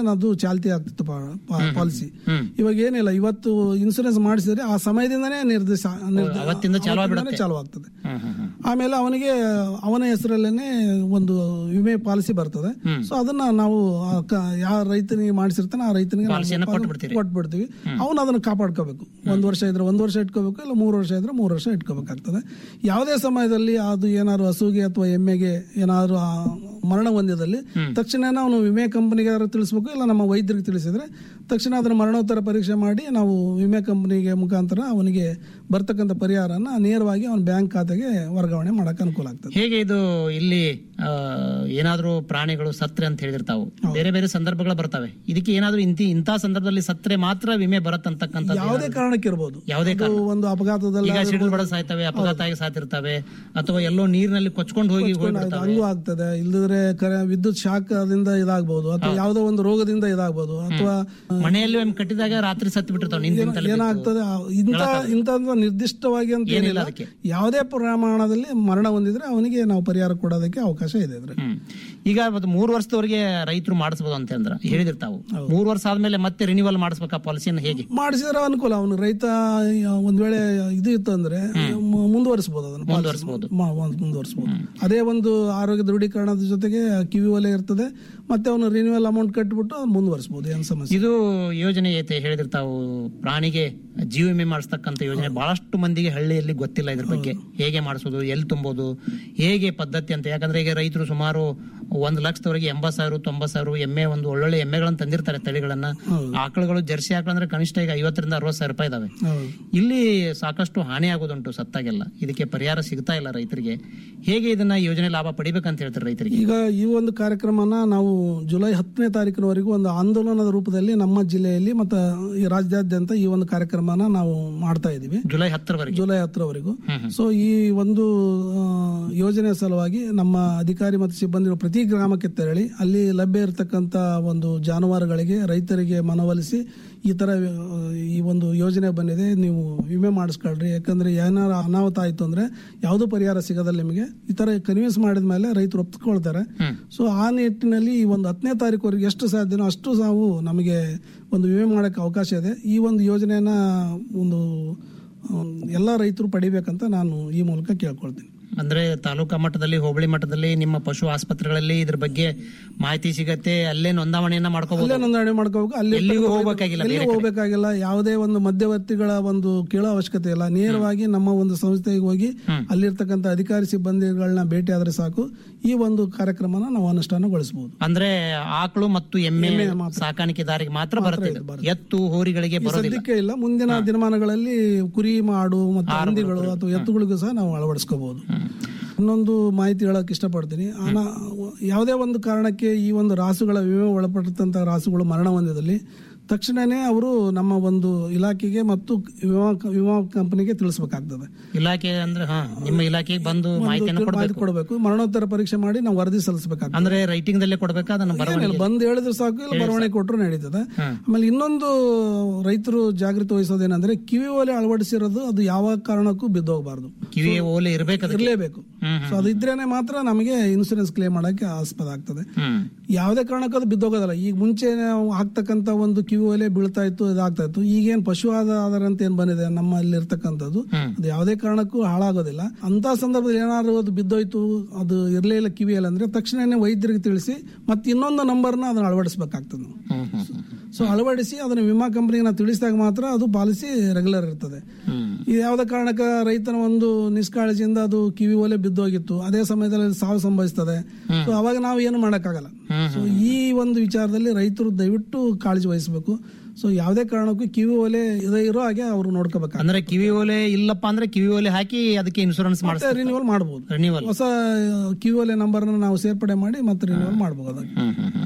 ಅದು ಚಾಲ್ತಿ ಆಗ್ತಿತ್ತು ಪಾಲಿಸಿ ಇವಾಗ ಏನಿಲ್ಲ ಇವತ್ತು ಇನ್ಸೂರೆನ್ಸ್ ಮಾಡಿಸಿದ್ರೆ ಆ ಸಮಯದಿಂದನೇ ನಿರ್ದೇಶ ನಿರ್ದ- ಅವತ್ತಿಂದ ಚಾಲು ಅವತ್ತಿಂದನೇ ಚಾಲು ಆಗ್ತದೆ ಆಮೇಲೆ ಅವನಿಗೆ ಅವನ ಹೆಸರಲ್ಲೇನೆ ಒಂದು ವಿಮೆ ಪಾಲಿಸಿ ಬರ್ತದೆ ಸೊ ಅದನ್ನ ನಾವು ಆ ಕ- ಯಾವ ರೈತನಿಗೆ ಮಾಡಿಸಿರ್ತಾನೆ ಆ ರೈತನಿಗೆ ನಾವು ಪಾಲಿಸಿಯನ್ನ ಕೊಟ್ಬಿಡ್ತೀರಿ. ಕೊಟ್ಬಿಡ್ತೀವಿ ಅವನು ಅದನ್ನ ಕಾಪಾಡ್ಕೋಬೇಕು ಒಂದ್ ವರ್ಷ ಇದ್ರೆ ಒಂದ್ ವರ್ಷ ಇಟ್ಕೋಬೇಕು ಇಲ್ಲ ಮೂರು ವರ್ಷ ಇದ್ರೆ ಮೂರು ವರ್ಷ ಇಟ್ಕೋಬೇಕಾಗ್ತದೆ ಯಾವುದೇ ಸಮಯದಲ್ಲಿ ಅದು ಏನಾದ್ರು ಹಸುಗೆ ಅಥವಾ ಎಮ್ಮೆಗೆ ಏನಾದ್ರು ಆ ಮರಣ ಹೊಂದಿದಲ್ಲಿ ತಕ್ಷಣ ಅವನು ವಿಮೆ ಕಂಪನಿಗೆ ತಿಳಿಸ್ಬೇಕು ಇಲ್ಲ ನಮ್ಮ ವೈದ್ಯರಿಗೆ ತಿಳಿಸಿದ್ರೆ ತಕ್ಷಣ ಅದನ್ನ ಮರಣೋತ್ತರ ಪರೀಕ್ಷೆ ಮಾಡಿ ನಾವು ವಿಮೆ ಕಂಪನಿಗೆ ಮುಖಾಂತರ ಅವನಿಗೆ ಬರ್ತಕ್ಕಂಥ ಪರಿಹಾರನ ನೇರವಾಗಿ ಅವನ ಬ್ಯಾಂಕ್ ಖಾತೆಗೆ ವರ್ಗಾವಣೆ ಮಾಡಕ್ಕೆ ಅನುಕೂಲ ಆಗ್ತದೆ ಹೇಗೆ ಇದು ಇಲ್ಲಿ ಆ, ಏನಾದ್ರೂ ಪ್ರಾಣಿಗಳು ಸತ್ರೆ ಅಂತ ಹೇಳಿರ್ತಾವು ಬೇರೆ ಬೇರೆ ಸಂದರ್ಭಗಳು ಬರ್ತವೆ ಇದಕ್ಕೆ ಏನಾದ್ರೂ ಇಂತಿ ಇಂಥ ಸಂದರ್ಭದಲ್ಲಿ ಸತ್ರೆ ಮಾತ್ರ ವಿಮೆ ಬರತ್ತಂತಕ್ಕಂಥ ಯಾವುದೇ ಕಾರಣಕ್ಕೆ ಇರ್ಬೋದು ಯಾವುದೇ ಅದು ಕಾರಣ ಒಂದು ಅಪಘಾತದಲ್ಲಿ ಈಗ ಸಿಡಿಲು ಬಡ ಸಾಯ್ತವೆ ಅಪಘಾತ ಆಗಿ ಸಾತಿರ್ತವೆ ಅಥವಾ ಎಲ್ಲೋ ನೀರಿನಲ್ಲಿ ಕೊಚ್ಕೊಂಡು ಹೋಗಿ ಹೋಗ್ಬಿಡ್ತವೆ ಹಂಗೂ ಆಗ್ತದೆ ಇಲ್ಲದ್ರೆ ಕರೆ ವಿದ್ಯುತ್ ಶಾಖದಿಂದ ಇದಾಗಬಹುದು ಅಥವಾ ಯಾವುದೋ ಒಂದು ರೋಗದಿಂದ ಇದಾಗಬಹುದು ಅಥವಾ ಮನೆಯಲ್ಲಿ ಒಮ್ಮೆ ಕಟ್ಟಿದಾಗ ರಾತ್ರಿ ಸತ್ತು ಬಿಟ್ಟಿರ್ತಾವೆ ನಿಂತಿನ ತಲೆ ಬಿದ್ದು. ಏನಾಗ್ತದೆ ಆ- ಇಂಥ ಇಂಥ ನಿರ್ದಿಷ್ಟವಾಗಿ ಅಂತ ಏನಿಲ್ಲ ಏನಿಲ್ಲ ಅದಕ್ಕೆ. ಯಾವುದೇ ಪ್ರಮಾಣದಲ್ಲಿ ಮರಣ ಹೊಂದಿದ್ರೆ ಅವನಿಗೆ ನಾವು ಪರಿಹಾರ ಕೊಡೋದಕ್ಕೆ ಅವಕಾಶ ಇದೆ ಇದ್ರೆ ಹ್ಮ್. ಈಗ ಅದು ಮೂರು ವರ್ಷದವರೆಗೆ ರೈತರು ಮಾಡಿಸಬಹುದು ಅಂತ ಅಂದ್ರ ಹೇಳಿದಿರ್ತಾವು ಮೂರು ವರ್ಷ ಆದ್ಮೇಲೆ ಮತ್ತೆ ರಿನಿವಲ್ ಮಾಡಿಸ್ಬೇಕಾ ಪಾಲಿಸಿನ ಹೇಗೆ ಮಾಡಿಸಿದ್ರೆ ಅನುಕೂಲ ಅವನು ರೈತ ಒಂದ್ ವೇಳೆ ಇದು ಇತ್ತು ಅಂದ್ರೆ ಮು- ಮುಂದುವರಿಸಬಹುದು ಅದನ್ನು ಮುಂದುವರಿಸ್ಬೋದು. ಮಾ- ಒಂದ್- ಮುಂದುವರಿಸಬಹುದು ಅದೇ ಒಂದು ಆರೋಗ್ಯ ದೃಢೀಕರಣದ ಜೊತೆಗೆ ಕಿವಿ ಒಲೆ ಇರ್ತದೆ ಮತ್ತೆ ಅವನು ರಿನ್ಯೂವಲ್ ಅಮೌಂಟ್ ಕಟ್ಬಿಟ್ಟು ಅವ್ನು ಮುಂದುವರಿಸಬಹುದು ಏನ್ ಸಮಸ್ಯೆ ಇದು ಯೋಜನೆ ಐತೆ ಹೇಳಿದಿರ್ತಾವು ಪ್ರಾಣಿಗೆ ಜೀವ ವಿಮೆ ಮಾಡಿಸ್ತಕ್ಕಂಥ ಯೋಜನೆ ಬಹಳಷ್ಟು ಮಂದಿಗೆ ಹಳ್ಳಿಯಲ್ಲಿ ಗೊತ್ತಿಲ್ಲ ಇದ್ರ ಬಗ್ಗೆ ಹೇಗೆ ಮಾಡಿಸೋದು ಎಲ್ಲಿ ತುಂಬೋದು ಹೇಗೆ ಪದ್ಧತಿ ಅಂತ ಯಾಕಂದ್ರೆ ಈಗ ರೈತರು ಸುಮಾರು ಒಂದ್ ಲಕ್ಷದವರೆಗೆ ಎಂಬತ್ ಸಾವಿರ ತೊಂಬತ್ ಸಾವಿರ ಎಮ್ಮೆ ಒಂದು ಒಳ್ಳೊಳ್ಳೆ ಎಮ್ಮೆಗಳನ್ನ ತಂದಿರ್ತಾರೆ ತಳಿಗಳನ್ನ ಆಕಳುಗಳು ಜರ್ಸಿ ಆಕಳಂದ್ರೆ ಕನಿಷ್ಠ ಈಗ ಐವತ್ತರಿಂದ ಅರವತ್ ಸಾವಿರ ರೂಪಾಯಿ ಇದಾವೆ ಹೌದು. ಇಲ್ಲಿ ಸಾಕಷ್ಟು ಹಾನಿ ಆಗೋದುಂಟು ಸತ್ತಾಗೆಲ್ಲ ಇದಕ್ಕೆ ಪರಿಹಾರ ಸಿಗ್ತಾ ಇಲ್ಲ ರೈತರಿಗೆ ಹೇಗೆ ಇದನ್ನ ಯೋಜನೆ ಲಾಭ ಪಡಿಬೇಕಂತ ಹೇಳ್ತಾರೆ ರೈತರಿಗೆ ಈಗ ಈ ಒಂದು ಕಾರ್ಯಕ್ರಮನ ನಾವು ಜುಲೈ ಹತ್ತನೇ ತಾರೀಕಿನವರೆಗೂ ಒಂದು ಆಂದೋಲನದ ರೂಪದಲ್ಲಿ ನಮ್ಮ ಜಿಲ್ಲೆಯಲ್ಲಿ ಮತ್ತು ಈ ರಾಜ್ಯಾದ್ಯಂತ ಈ ಒಂದು ಕಾರ್ಯಕ್ರಮನ ನಾವು ಮಾಡ್ತಾ ಇದ್ದೀವಿ ಜುಲೈ ಹತ್ತರವರೆಗೆ ಜುಲೈ ಹತ್ತರವರೆಗೂ ಸೊ ಈ ಒಂದು ಆ, ಯೋಜನೆ ಸಲುವಾಗಿ ನಮ್ಮ ಅಧಿಕಾರಿ ಮತ್ತು ಸಿಬ್ಬಂದಿಗಳು ಪ್ರತಿ ಗ್ರಾಮಕ್ಕೆ ತೆರಳಿ ಅಲ್ಲಿ ಲಭ್ಯ ಇರತಕ್ಕಂತ ಒಂದು ಜಾನುವಾರುಗಳಿಗೆ ರೈತರಿಗೆ ಮನವೊಲಿಸಿ ಈ ತರ ಆ, ಈ ಒಂದು ಯೋಜನೆ ಬಂದಿದೆ ನೀವು ವಿಮೆ ಮಾಡಿಸ್ಕೊಳ್ರಿ ಯಾಕಂದ್ರೆ ಏನಾರ ಅನಾಹುತ ಆಯ್ತು ಅಂದ್ರೆ ಯಾವುದು ಪರಿಹಾರ ಸಿಗೋದಿಲ್ಲ ನಿಮಗೆ ಈ ತರ ಕನ್ವಿನ್ಸ್ ಮಾಡಿದ ಮೇಲೆ ರೈತರು ಒಪ್ಕೊಳ್ತಾರೆ ಸೊ ಆ ನಿಟ್ಟಿನಲ್ಲಿ ಈ ಒಂದು ಹತ್ತನೇ ತಾರೀಕುವರೆಗೆ ಎಷ್ಟು ಸಾಧ್ಯನೋ ಅಷ್ಟು ನಾವು ನಮಗೆ ಒಂದು ವಿಮೆ ಮಾಡೋಕ್ಕೆ ಅವಕಾಶ ಇದೆ ಈ ಒಂದು ಯೋಜನೆಯನ್ನ ಒಂದು ಅಮ್, ಎಲ್ಲ ರೈತರು ಪಡಿಬೇಕಂತ ನಾನು ಈ ಮೂಲಕ ಕೇಳ್ಕೊಳ್ತೀನಿ ಅಂದ್ರೆ ತಾಲೂಕಾ ಮಟ್ಟದಲ್ಲಿ ಹೋಬಳಿ ಮಟ್ಟದಲ್ಲಿ ನಿಮ್ಮ ಪಶು ಆಸ್ಪತ್ರೆಗಳಲ್ಲಿ ಇದ್ರ ಬಗ್ಗೆ ಮಾಹಿತಿ ಸಿಗತ್ತೆ ಅಲ್ಲೇ ನೋಂದಾವಣೆಯನ್ನ ಮಾಡ್ಕೋಬಹುದು ಅಲ್ಲೇ ನೋಂದಣಿ ಮಾಡ್ಕೋಬೇಕು ಅಲ್ಲಿ ಎಲ್ಲಿಗೂ ಹೋಗ್ಬೇಕಾಗಿಲ್ಲ ಎಲ್ಲಿ ಬೇರೆ ಕಡೆ. ಹೋಗ್ಬೇಕಾಗಿಲ್ಲ ಯಾವುದೇ ಒಂದು ಮಧ್ಯವರ್ತಿಗಳ ಒಂದು ಕೇಳೋ ಅವಶ್ಯಕತೆ ಇಲ್ಲ ನೇರವಾಗಿ ನಮ್ಮ ಒಂದು ಸಂಸ್ಥೆಗೆ ಹೋಗಿ ಅಲ್ಲಿರ್ತಕ್ಕಂಥ ಅಧಿಕಾರಿ ಸಿಬ್ಬಂದಿಗಳನ್ನ ಭೇಟಿ ಆದ್ರೆ ಸಾಕು ಈ ಒಂದು ಕಾರ್ಯಕ್ರಮನ ನಾವು ಅನುಷ್ಠಾನಗೊಳಿಸಬಹುದು ಅಂದ್ರೆ ಆಕಳು ಮತ್ತು ಎಮ್ಮೆ ಸಾಕಾಣಿಕೆದಾರಿಗೆ ಮಾತ್ರ ಬರುತ್ತೆ ಇದು. ಎತ್ತು ಹೋರಿಗಳಿಗೆ ಬರೋದಿಲ್ಲ ಸದ್ಯಕ್ಕೆ ಇಲ್ಲ ಮುಂದಿನ ದಿನಮಾನಗಳಲ್ಲಿ ಕುರಿ ಮಾಡು ಮತ್ತು ಹಂದಿಗಳು ಅಥವಾ ಎತ್ತುಗಳಿಗೂ ಸಹ ನಾವು ಅಳವಡಿಸ್ಕೋಬಹುದು ಇನ್ನೊಂದು ಮಾಹಿತಿ ಹೇಳಕ್ ಇಷ್ಟಪಡ್ತೀನಿ ಆನ ಯಾವುದೇ ಒಂದು ಕಾರಣಕ್ಕೆ ಈ ಒಂದು ರಾಸುಗಳ ವಿಮೆ ಒಳಪಟ್ಟಂತ ರಾಸುಗಳು ಮರಣ ಹೊಂದಿದಲ್ಲಿ ತಕ್ಷಣನೇ ಅವರು ನಮ್ಮ ಒಂದು ಇಲಾಖೆಗೆ ಮತ್ತು ವಿಮಾ ವಿಮಾ ಕಂಪನಿಗೆ ತಿಳಿಸಬೇಕಾಗ್ತದೆ ಇಲಾಖೆ ಅಂದ್ರೆ ಹಾ ನಿಮ್ಮ ಇಲಾಖೆಗೆ ಬಂದು ಮಾಹಿತಿಯನ್ನು ಮಾಹಿತಿ ಕೊಡಬೇಕು ಕೊಡಬೇಕು ಮರಣೋತ್ತರ ಪರೀಕ್ಷೆ ಮಾಡಿ ನಾವು ವರದಿ ಸಲ್ಲಿಸಬೇಕಾಗ್ತದೆ ಅಂದ್ರೆ ರೈಟಿಂಗ್ ದಲ್ಲೇ ಕೊಡ್ಬೇಕಾ ಅದನ್ನ ಬರವಣಿಗೆ ಏನಿಲ್ಲ, ಬಂದು ಹೇಳಿದ್ರೆ ಸಾಕು ಇಲ್ಲ ಬರವಣಿಗೆ ಕೊಟ್ಟರು ನಡೀತದೆ ಆಮೇಲೆ ಇನ್ನೊಂದು ರೈತರು ಜಾಗೃತಿ ವಹಿಸೋದೇನಂದ್ರೆ ಕಿವಿ ಓಲೆ ಅಳವಡಿಸಿರೋದು ಅದು ಯಾವ ಕಾರಣಕ್ಕೂ ಬಿದ್ದೋಗಬಾರ್ದು ಕಿವಿಯ ಓಲೆ ಇರ್ಬೇಕು ಅದಕ್ಕೆ. ಇರಲೇಬೇಕು ಸೊ ಅದು ಇದ್ರೇನೆ ಮಾತ್ರ ನಮಗೆ ಇನ್ಸೂರೆನ್ಸ್ ಕ್ಲೇಮ್ ಮಾಡಕ್ಕೆ ಆಸ್ಪದ ಆಗ್ತದೆ ಹ್ಮ್ ಯಾವುದೇ ಕಾರಣಕ್ಕೂ ಅದು ಬಿದ್ದೋಗೋದಲ್ಲ ಈಗ ಮುಂಚೆ ನಾವು ಹಾಕ್ತಕ್ಕಂತ ಒಂದು ಕಿವಿ ಒಲೆ ಬೀಳ್ತಾ ಇತ್ತು ಇದಾಗ್ತಾ ಇತ್ತು ಈಗೇನ್ ಪಶು ಆಧಾರ ಅಂತ ಏನ್ ಬಂದಿದೆ ನಮ್ಮಲ್ಲಿ ಇರ್ತಕ್ಕಂಥದ್ದು ಅದು ಯಾವುದೇ ಕಾರಣಕ್ಕೂ ಹಾಳಾಗೋದಿಲ್ಲ ಅಂತ ಸಂದರ್ಭದಲ್ಲಿ ಏನಾದ್ರು ಅದು ಬಿದ್ದೋಯ್ತು ಅದು ಇರ್ಲೇ ಇಲ್ಲ ಕಿವಿಯಲ್ಲಿ ಅಂದ್ರೆ ತಕ್ಷಣನೇ ವೈದ್ಯರಿಗೆ ತಿಳಿಸಿ ಮತ್ತೆ ಇನ್ನೊಂದು ನಂಬರ್ನ ಅದನ್ನ ಅಳವಡಿಸಬೇಕಾಗ್ತದೆ ನಾವು ಹ್ಮ್ ಹ್ಮ್ ಹ್ಮ್. ಸೊ ಅಳವಡಿಸಿ ಅದನ್ನ ವಿಮಾ ಕಂಪನಿಗೆ ನಾವು ತಿಳಿಸಿದಾಗ ಮಾತ್ರ ಅದು ಪಾಲಿಸಿ ರೆಗ್ಯುಲರ್ ಇರ್ತದೆ ಇದು ಯಾವುದೇ ಕಾರಣಕ್ಕೆ ರೈತನ ಒಂದು ನಿಷ್ಕಾಳಜಿಯಿಂದ ಅದು ಕಿವಿ ಓಲೆ ಬಿದ್ದೋಗಿತ್ತು ಅದೇ ಸಮಯದಲ್ಲಿ ಅದು ಸಾವು ಸಂಭವಿಸ್ತದೆ ಸೊ ಅವಾಗ ನಾವು ಏನು ಮಾಡಕ್ಕಾಗಲ್ಲ ಸೊ ಈ ಒಂದು ವಿಚಾರದಲ್ಲಿ ರೈತರು ದಯವಿಟ್ಟು ಕಾಳಜಿ ವಹಿಸಬೇಕು ಸೊ ಯಾವುದೇ ಕಾರಣಕ್ಕೂ ಕಿವಿ ಓಲೆ ಇದೇ ಇರೋ ಹಾಗೆ ಅವರು ನೋಡ್ಕೋಬೇಕಾಗುತ್ತೆ ಅಂದ್ರೆ ಕಿವಿ ಓಲೆ ಇಲ್ಲಪ್ಪ ಅಂದ್ರೆ ಕಿವಿ ಓಲೆ ಹಾಕಿ ಅದಕ್ಕೆ ಇನ್ಶೂರೆನ್ಸ್ ಮಾಡಿಸ್ತಾರೆ ರಿನ್ಯೂವಲ್ ಮಾಡಬಹುದು ರಿನಿವಲ್ ಹೊಸ ಕಿವಿ ಓಲೆ ನಂಬರ್ನ ನಾವು ಸೇರ್ಪಡೆ ಮಾಡಿ ಮತ್ತೆ ರಿನ್ಯೂವಲ್ ಮಾಡಬಹುದು ಅದಕ್ಕೆ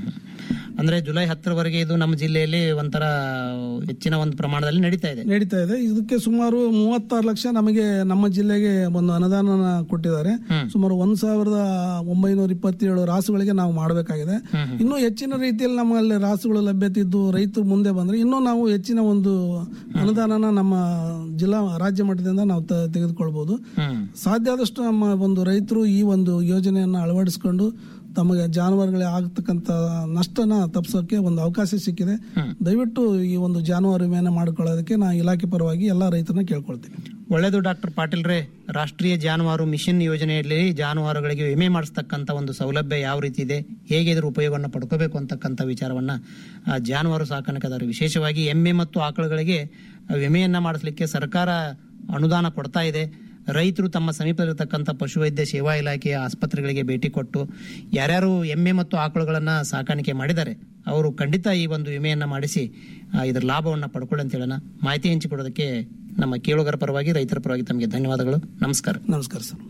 ಅಂದ್ರೆ ಜುಲೈ ಹತ್ತರವರೆಗೆ ಇದು ನಮ್ಮ ಜಿಲ್ಲೆಯಲ್ಲಿ ಒಂಥರ ಹೆಚ್ಚಿನ ಒಂದು ಪ್ರಮಾಣದಲ್ಲಿ ನಡೀತಾ ಇದೆ ನಡೀತಾ ಇದೆ ಇದಕ್ಕೆ ಸುಮಾರು ಮೂವತ್ತಾರು ಲಕ್ಷ ನಮಗೆ ನಮ್ಮ ಜಿಲ್ಲೆಗೆ ಒಂದು ಅನುದಾನ ಕೊಟ್ಟಿದ್ದಾರೆ ಸುಮಾರು ಒಂದ್ ಸಾವಿರದ ಒಂಬೈನೂರ ಇಪ್ಪತ್ತೇಳು ರಾಸುಗಳಿಗೆ ನಾವು ಮಾಡಬೇಕಾಗಿದೆ ಇನ್ನೂ ಹೆಚ್ಚಿನ ರೀತಿಯಲ್ಲಿ ನಮ್ಮಲ್ಲಿ ರಾಸುಗಳು ಲಭ್ಯತೆ ಇದ್ದು ರೈತರು ಮುಂದೆ ಬಂದ್ರೆ ಇನ್ನೂ ನಾವು ಹೆಚ್ಚಿನ ಒಂದು ಅನುದಾನನ ನಮ್ಮ ಜಿಲ್ಲಾ ರಾಜ್ಯ ಮಟ್ಟದಿಂದ ನಾವು ತ- ತೆಗೆದುಕೊಳ್ಬಹುದು ಸಾಧ್ಯ ಆದಷ್ಟು ನಮ್ಮ ಒಂದು ರೈತರು ಈ ಒಂದು ಯೋಜನೆಯನ್ನು ಅಳವಡಿಸಿಕೊಂಡು ತಮಗೆ ಜಾನುವಾರುಗಳಿಗೆ ಆಗತಕ್ಕಂತ ನಷ್ಟನ ತಪ್ಪಿಸೋಕೆ ಒಂದು ಅವಕಾಶ ಸಿಕ್ಕಿದೆ ದಯವಿಟ್ಟು ಈ ಒಂದು ಜಾನುವಾರು ವಿಮೆಯನ್ನು ಮಾಡಿಕೊಳ್ಳೋದಕ್ಕೆ ನಾ ಇಲಾಖೆ ಪರವಾಗಿ ಎಲ್ಲ ರೈತರನ್ನ ಕೇಳ್ಕೊಳ್ತೀನಿ ಒಳ್ಳೆಯದು ಡಾಕ್ಟರ್ ಪಾಟೀಲ್ರೇ ರಾಷ್ಟ್ರೀಯ ಜಾನುವಾರು ಮಿಷನ್ ಯೋಜನೆಯಲ್ಲಿ ಜಾನುವಾರುಗಳಿಗೆ ವಿಮೆ ಮಾಡಿಸ್ತಕ್ಕಂಥ ಒಂದು ಸೌಲಭ್ಯ ಯಾವ ರೀತಿ ಇದೆ ಹೇಗೆ ಇದರ ಉಪಯೋಗವನ್ನು ಪಡ್ಕೋಬೇಕು ಅಂತಕ್ಕಂಥ ವಿಚಾರವನ್ನ ಆ, ಜಾನುವಾರು ಸಾಕಾಣಿಕೆದಾರರು ವಿಶೇಷವಾಗಿ ಎಮ್ಮೆ ಮತ್ತು ಆಕಳುಗಳಿಗೆ ವಿಮೆಯನ್ನ ಮಾಡಿಸ್ಲಿಕ್ಕೆ ಸರ್ಕಾರ ಅನುದಾನ ಕೊಡ್ತಾ ಇದೆ ರೈತರು ತಮ್ಮ ಸಮೀಪದಲ್ಲಿರತಕ್ಕಂಥ ಪಶುವೈದ್ಯ ಸೇವಾ ಇಲಾಖೆಯ ಆಸ್ಪತ್ರೆಗಳಿಗೆ ಭೇಟಿ ಕೊಟ್ಟು ಯಾರ್ಯಾರು ಎಮ್ಮೆ ಮತ್ತು ಆಕಳುಗಳನ್ನ ಸಾಕಾಣಿಕೆ ಮಾಡಿದ್ದಾರೆ ಅವರು ಖಂಡಿತ ಈ ಒಂದು ವಿಮೆಯನ್ನ ಮಾಡಿಸಿ ಆ, ಇದರ ಲಾಭವನ್ನು ಪಡ್ಕೊಳ್ಳಿ ಅಂತ ಹೇಳೋಣ ಮಾಹಿತಿ ಹಂಚಿಕೊಡೋದಕ್ಕೆ ನಮ್ಮ ಕೇಳುಗರ ಪರವಾಗಿ ರೈತರ ಪರವಾಗಿ ತಮಗೆ ಧನ್ಯವಾದಗಳು ನಮಸ್ಕಾರ ನಮಸ್ಕಾರ ಸರ್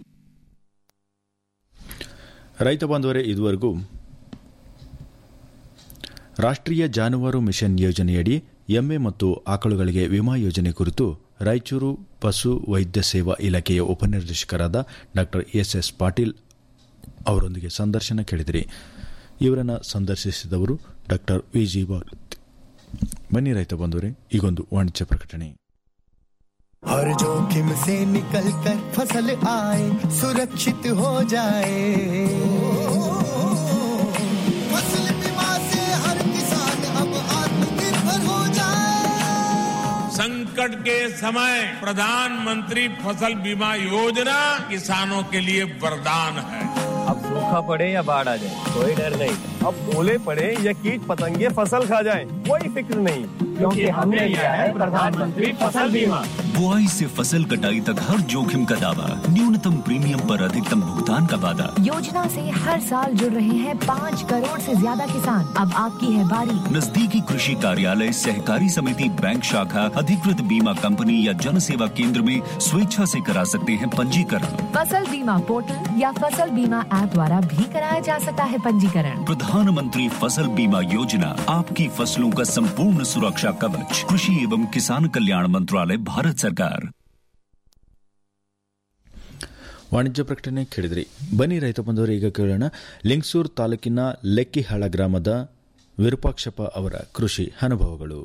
ರೈತ ಬಾಂಧವರೇ ಇದುವರೆಗೂ ರಾಷ್ಟ್ರೀಯ ಜಾನುವಾರು ಮಿಷನ್ ಯೋಜನೆಯಡಿ ಎಮ್ಮೆ ಮತ್ತು ಆಕಳುಗಳಿಗೆ ವಿಮಾ ಯೋಜನೆ ಕುರಿತು ರಾಯಚೂರು ಪಶು ವೈದ್ಯ ಸೇವಾ ಇಲಾಖೆಯ ಉಪನಿರ್ದೇಶಕರಾದ ಡಾ ಎಸ್ ಎಸ್ ಪಾಟೀಲ್ ಅವರೊಂದಿಗೆ ಸಂದರ್ಶನ ಕೇಳಿದಿರಿ ಇವರನ್ನು ಸಂದರ್ಶಿಸಿದವರು ಡಾ ವಿ ಜಿ ಭಾರತ್ ಬನ್ನಿ ರೈತ ಬಂಧುವರೇ ಈಗೊಂದು ವಾಣಿಜ್ಯ ಪ್ರಕಟಣೆ हर जोखिम से निकल कर फसल आए सुरक्षित हो जाए फसल बीमा से हर किसान अब आत्मनिर्भर हो जाए संकट के समय प्रधानमंत्री फसल बीमा योजना किसानों के लिए वरदान है अब सूखा पड़े या बाढ़ आ जाए कोई डर नहीं अब ओले पड़े या कीट पतंगे फसल खा जाए कोई फिक्र नहीं क्योंकि हमने लिया है प्रधानमंत्री फसल बीमा बुआई से फसल कटाई तक हर जोखिम का दावा न्यूनतम प्रीमियम पर अधिकतम भुगतान का वादा योजना से हर साल जुड़ रहे हैं पाँच करोड़ से ज्यादा किसान अब आपकी है बारी नजदीकी कृषि कार्यालय सहकारी समिति बैंक शाखा अधिकृत बीमा कंपनी या जन सेवा केंद्र में स्वेच्छा से करा सकते हैं पंजीकरण फसल बीमा पोर्टल या फसल बीमा ऐप द्वारा भी कराया जा सकता है पंजीकरण प्रधानमंत्री फसल बीमा योजना आपकी फसलों का संपूर्ण सुरक्षा कवच कृषि एवं किसान कल्याण मंत्रालय भारत सरकार ವಾಣಿಜ್ಯ ಪ್ರಕಟಣೆ ಕೇಳಿದ್ರಿ ಬನ್ನಿ ರೈತ ಬಂಧುವರು ಈಗ ಕೇಳೋಣ ಲಿಂಗಸೂರ್ ತಾಲೂಕಿನ ಲೆಕ್ಕಿಹಾಳ ಗ್ರಾಮದ ವಿರೂಪಾಕ್ಷಪ್ಪ ಅವರ ಕೃಷಿ ಅನುಭವಗಳು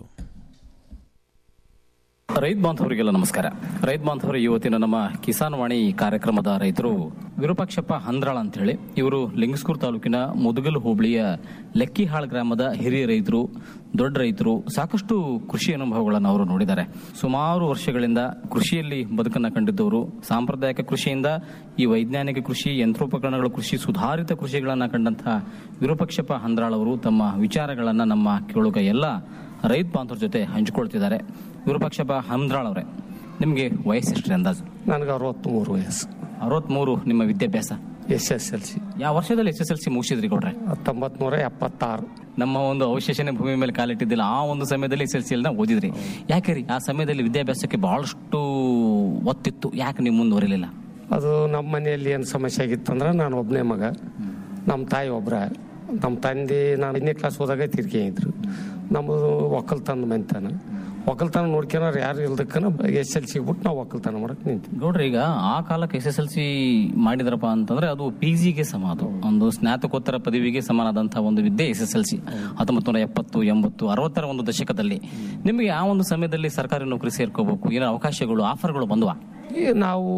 ರೈತ ಬಾಂಧವರಿಗೆಲ್ಲ ನಮಸ್ಕಾರ ರೈತ ಬಾಂಧವರು ಇವತ್ತಿನ ನಮ್ಮ ಕಿಸಾನ್ ವಾಣಿ ಕಾರ್ಯಕ್ರಮದ ರೈತರು ವಿರೂಪಾಕ್ಷಪ್ಪ ಹಂದ್ರಾಳ ಅಂತ ಹೇಳಿ ಇವರು ಲಿಂಗಸ್ಕೂರ್ ತಾಲೂಕಿನ ಮುದುಗಲ್ ಹೋಬಳಿಯ ಲೆಕ್ಕಿಹಾಳ್ ಗ್ರಾಮದ ಹಿರಿಯ ರೈತರು ದೊಡ್ಡ ರೈತರು ಸಾಕಷ್ಟು ಕೃಷಿ ಅನುಭವಗಳನ್ನು ಅವರು ನೋಡಿದ್ದಾರೆ ಸುಮಾರು ವರ್ಷಗಳಿಂದ ಕೃಷಿಯಲ್ಲಿ ಬದುಕನ್ನು ಕಂಡಿದ್ದವರು ಸಾಂಪ್ರದಾಯಿಕ ಕೃಷಿಯಿಂದ ಈ ವೈಜ್ಞಾನಿಕ ಕೃಷಿ ಯಂತ್ರೋಪಕರಣಗಳ ಕೃಷಿ ಸುಧಾರಿತ ಕೃಷಿಗಳನ್ನು ಕಂಡಂತಹ ವಿರೂಪಾಕ್ಷಪ್ಪ ಹಂದ್ರಾಳ್ ಅವರು ತಮ್ಮ ವಿಚಾರಗಳನ್ನು ನಮ್ಮ ಕೇಳುಗ ಎಲ್ಲ ರೈತ ಬಾಂಧವರ ಜೊತೆ ಹಂಚಿಕೊಳ್ತಿದ್ದಾರೆ ವಿರೂಪಾಕ್ಷಪ್ಪ ಹಂದ್ರಾಳ್ ಅವರೇ ನಿಮಗೆ ವಯಸ್ಸು ಎಷ್ಟ್ರಿ ಅಂದಾಜು ನನಗೆ ಅರವತ್ತ್ಮೂರು ವಯಸ್ಸು ಅರವತ್ಮೂರು ನಿಮ್ಮ ವಿದ್ಯಾಭ್ಯಾಸ ಎಸ್ ಎಸ್ ಎಲ್ ಸಿ ಯಾವ ವರ್ಷದಲ್ಲಿ ಎಸ್ ಎಸ್ ಎಲ್ ಸಿ ಮುಗಿಸಿದ್ರಿ ಕೊಡ್ರೆ ಹತ್ತೊಂಬತ್ ನೂರ ಎಪ್ಪತ್ತಾರು ನಮ್ಮ ಒಂದು ಅವಶೇಷಣೆ ಭೂಮಿ ಮೇಲೆ ಕಾಲಿಟ್ಟಿದ್ದಿಲ್ಲ ಆ ಒಂದು ಸಮಯದಲ್ಲಿ ಎಸ್ ಎಲ್ ಸಿ ಓದಿದ್ರಿ ಯಾಕೆ ರೀ ಆ ಸಮಯದಲ್ಲಿ ವಿದ್ಯಾಭ್ಯಾಸಕ್ಕೆ ಬಹಳಷ್ಟು ಒತ್ತಿತ್ತು ಯಾಕೆ ನೀವು ಮುಂದುವರಿಲಿಲ್ಲ ಅದು ನಮ್ಮ ಮನೆಯಲ್ಲಿ ಏನು ಸಮಸ್ಯೆ ಆಗಿತ್ತಂದ್ರೆ ನಾನು ಒಬ್ಬನೇ ಮಗ ನಮ್ಮ ತಾಯಿ ಒಬ್ರ ನಮ್ಮ ತಂದೆ ನಾನು ಐದನೇ ಕ್ಲಾಸ್ ಹೋದಾಗ ತಿರ್ಕೊಂಡಿದ್ರು ನಮ್ಮದು ಒಕ್ಕಲ್ತನ ಮನೆತನ ಒಕ್ಕಲ್ತನ ನೋಡ್ಕೊಳೋರು ಯಾರು ಇಲ್ದಕ್ಕನ ಎಸ್ ಎಲ್ ಸಿ ಬಿಟ್ಟು ನಾವು ಒಕ್ಕಲ್ತನ ಮಾಡಕ್ ನಿಂತೀವಿ ಗೌಡ್ರಿ ಈಗ ಆ ಕಾಲಕ್ಕೆ ಎಸ್ ಎಸ್ ಎಲ್ ಸಿ ಮಾಡಿದ್ರಪ್ಪ ಅಂತಂದ್ರೆ ಅದು ಪಿ ಜಿಗೆ ಸಮ ಅದು ಒಂದು ಸ್ನಾತಕೋತ್ತರ ಪದವಿಗೆ ಸಮನಾದಂತಹ ಒಂದು ವಿದ್ಯೆ ಎಸ್ ಎಸ್ ಎಲ್ ಸಿ ಹತ್ತೊಂಬತ್ತು ನೂರ ಎಪ್ಪತ್ತು ಎಂಬತ್ತು ಅರವತ್ತರ ಒಂದು ದಶಕದಲ್ಲಿ ನಿಮಗೆ ಆ ಒಂದು ಸಮಯದಲ್ಲಿ ಸರ್ಕಾರಿ ನೌಕರಿ ಸೇರ್ಕೋಬೇಕು ಏನೋ ಅವಕಾಶಗಳು ಆಫರ್ಗಳು ಬಂದ್ವಾ ಈ ನಾವು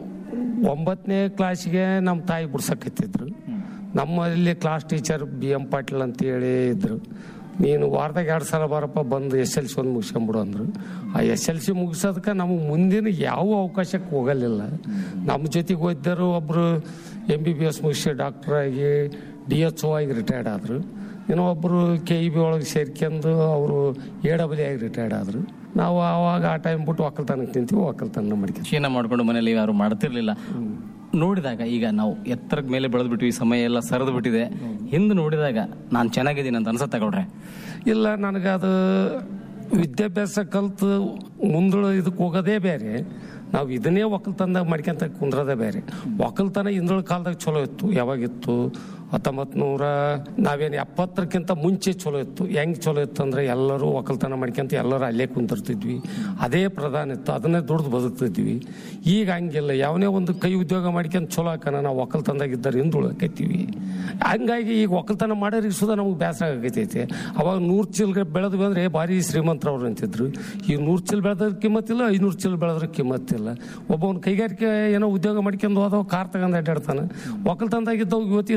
ಒಂಬತ್ತನೇ ಕ್ಲಾಸಿಗೆ ನಮ್ಮ ತಾಯಿ ಬಿಡ್ಸಕತ್ತಿದ್ರು ನಮ್ಮಲ್ಲಿ class teacher B M Patil ಅಂತ ಹೇಳಿ ಇದ್ರು ನೀನು ವಾರದಾಗ ಎರಡು ಸಲ ಬಾರಪ್ಪ ಬಂದು ಎಸ್ ಎಲ್ ಸಿ ಒಂದು ಮುಗಿಸ್ಕೊಂಬಿಡು ಅಂದ್ರು ಆ ಎಸ್ ಎಲ್ ಸಿ ಮುಗಿಸೋದಕ್ಕೆ ನಮಗೆ ಮುಂದಿನ ಯಾವ ಅವಕಾಶಕ್ಕೆ ಹೋಗಲಿಲ್ಲ ನಮ್ಮ ಜೊತೆಗೆ ಓದಿದರು ಒಬ್ಬರು ಎಂ ಬಿ ಬಿ ಎಸ್ ಮುಗಿಸಿ ಡಾಕ್ಟರ್ ಆಗಿ ಡಿ ಎಚ್ ಒ ಆಗಿ ರಿಟೈರ್ಡ್ ಆದರು ಇನ್ನೂ ಒಬ್ಬರು ಕೆ ಇ ಬಿ ಒಳಗೆ ಸೇರ್ಕೊಂಡು ಅವರು ಎ ಡಬ್ಲ್ಯೂ ಆಗಿ ರಿಟೈರ್ಡ್ ಆದರು ನಾವು ಆವಾಗ ಆ ಟೈಮ್ ಬಿಟ್ಟು ಒಕ್ಕಲ್ತನಕ್ಕೆ ನಿಂತೀವಿ ಒಕ್ಕಲ್ತನ ಮಾಡ್ತೀವಿ ಕ್ಷೀಣ ಮಾಡ್ಕೊಂಡು ಮನೇಲಿ ಯಾರು ಮಾಡ್ತಿರ್ಲಿಲ್ಲ ನೋಡಿದಾಗ ಈಗ ನಾವು ಎತ್ತರದ ಮೇಲೆ ಬೆಳೆದು ಬಿಟ್ವಿ ಸಮಯ ಎಲ್ಲ ಸರಿದು ಬಿಟ್ಟಿದೆ ಹಿಂದೆ ನೋಡಿದಾಗ ನಾನು ಚೆನ್ನಾಗಿದ್ದೀನಿ ಅಂತ ಅನ್ಸತ್ತೆ ತಗೊಳ್ರೆ ಇಲ್ಲ ನನಗದು ವಿದ್ಯಾಭ್ಯಾಸ ಕಲ್ತು ಮುಂದಳು ಇದಕ್ಕೆ ಹೋಗೋದೇ ಬೇರೆ ನಾವು ಇದನ್ನೇ ಒಕ್ಕಲ್ತನದಾಗ ಮಾಡ್ಕೊಂತ ಕುಂದ್ರದೇ ಬೇರೆ ಒಕ್ಕಲ್ತನ ಹಿಂದಳ ಕಾಲದಾಗ ಚಲೋ ಇತ್ತು ಯಾವಾಗಿತ್ತು ಹತ್ತೊಂಬತ್ತು ನೂರ ನಾವೇನು ಎಪ್ಪತ್ತರಕ್ಕಿಂತ ಮುಂಚೆ ಚಲೋ ಇತ್ತು ಹೆಂಗ್ ಚಲೋ ಇತ್ತು ಅಂದ್ರೆ ಎಲ್ಲರೂ ಒಕ್ಕಲ್ತನ ಮಾಡ್ಕೊಂತ ಎಲ್ಲರೂ ಅಲ್ಲೇ ಕುಂತಿರ್ತಿದ್ವಿ ಅದೇ ಪ್ರಧಾನ ಇತ್ತು ಅದನ್ನೇ ದುಡ್ದು ಬದುಕ್ತಿದ್ವಿ ಈಗ ಹಂಗಿಲ್ಲ ಯಾವನೇ ಒಂದು ಕೈ ಉದ್ಯೋಗ ಮಾಡ್ಕೊಂತ ಚಲೋ ಹಾಕೋಣ ನಾವು ಒಕ್ಕಲ್ತನದಾಗ ಇದ್ದಾರೆ ಹಿಂದುಳಕೈತೀವಿ ಹಂಗಾಗಿ ಈಗ ಒಕ್ಕಲ್ತನ ಮಾಡೋರಿಗೆ ಸುಧಾ ನಮ್ಗೆ ಬೇಸರ ಆಗೈತೈತಿ ಅವಾಗ ನೂರು ಚೀಲ ಬೆಳೆದ್ವಿ ಅಂದ್ರೆ ಭಾರಿ ಶ್ರೀಮಂತರವ್ರು ಅಂತಿದ್ರು ಈ ನೂರು ಚೀಲ ಬೆಳೆದ್ರ ಕಿಮ್ಮತ್ತಿಲ್ಲ ಐನೂರು ಚೀಲ ಬೆಳೆದ್ರ ಕಿಮ್ಮತ್ತಿಲ್ಲ ಒಬ್ಬವನ್ ಕೈಗಾರಿಕೆ ಏನೋ ಉದ್ಯೋಗ ಮಾಡ್ಕೊಂಡು ಹೋದವ ಕಾರ್ ತಗೊಂಡ್ ಅಡ್ಡಾಡ್ತಾನೆ ಒಕ್ಕಲ್ತನದಾಗ ಇದ್ದವ್ ಇವತ್ತಿಗೆ ಸೈಕಲ್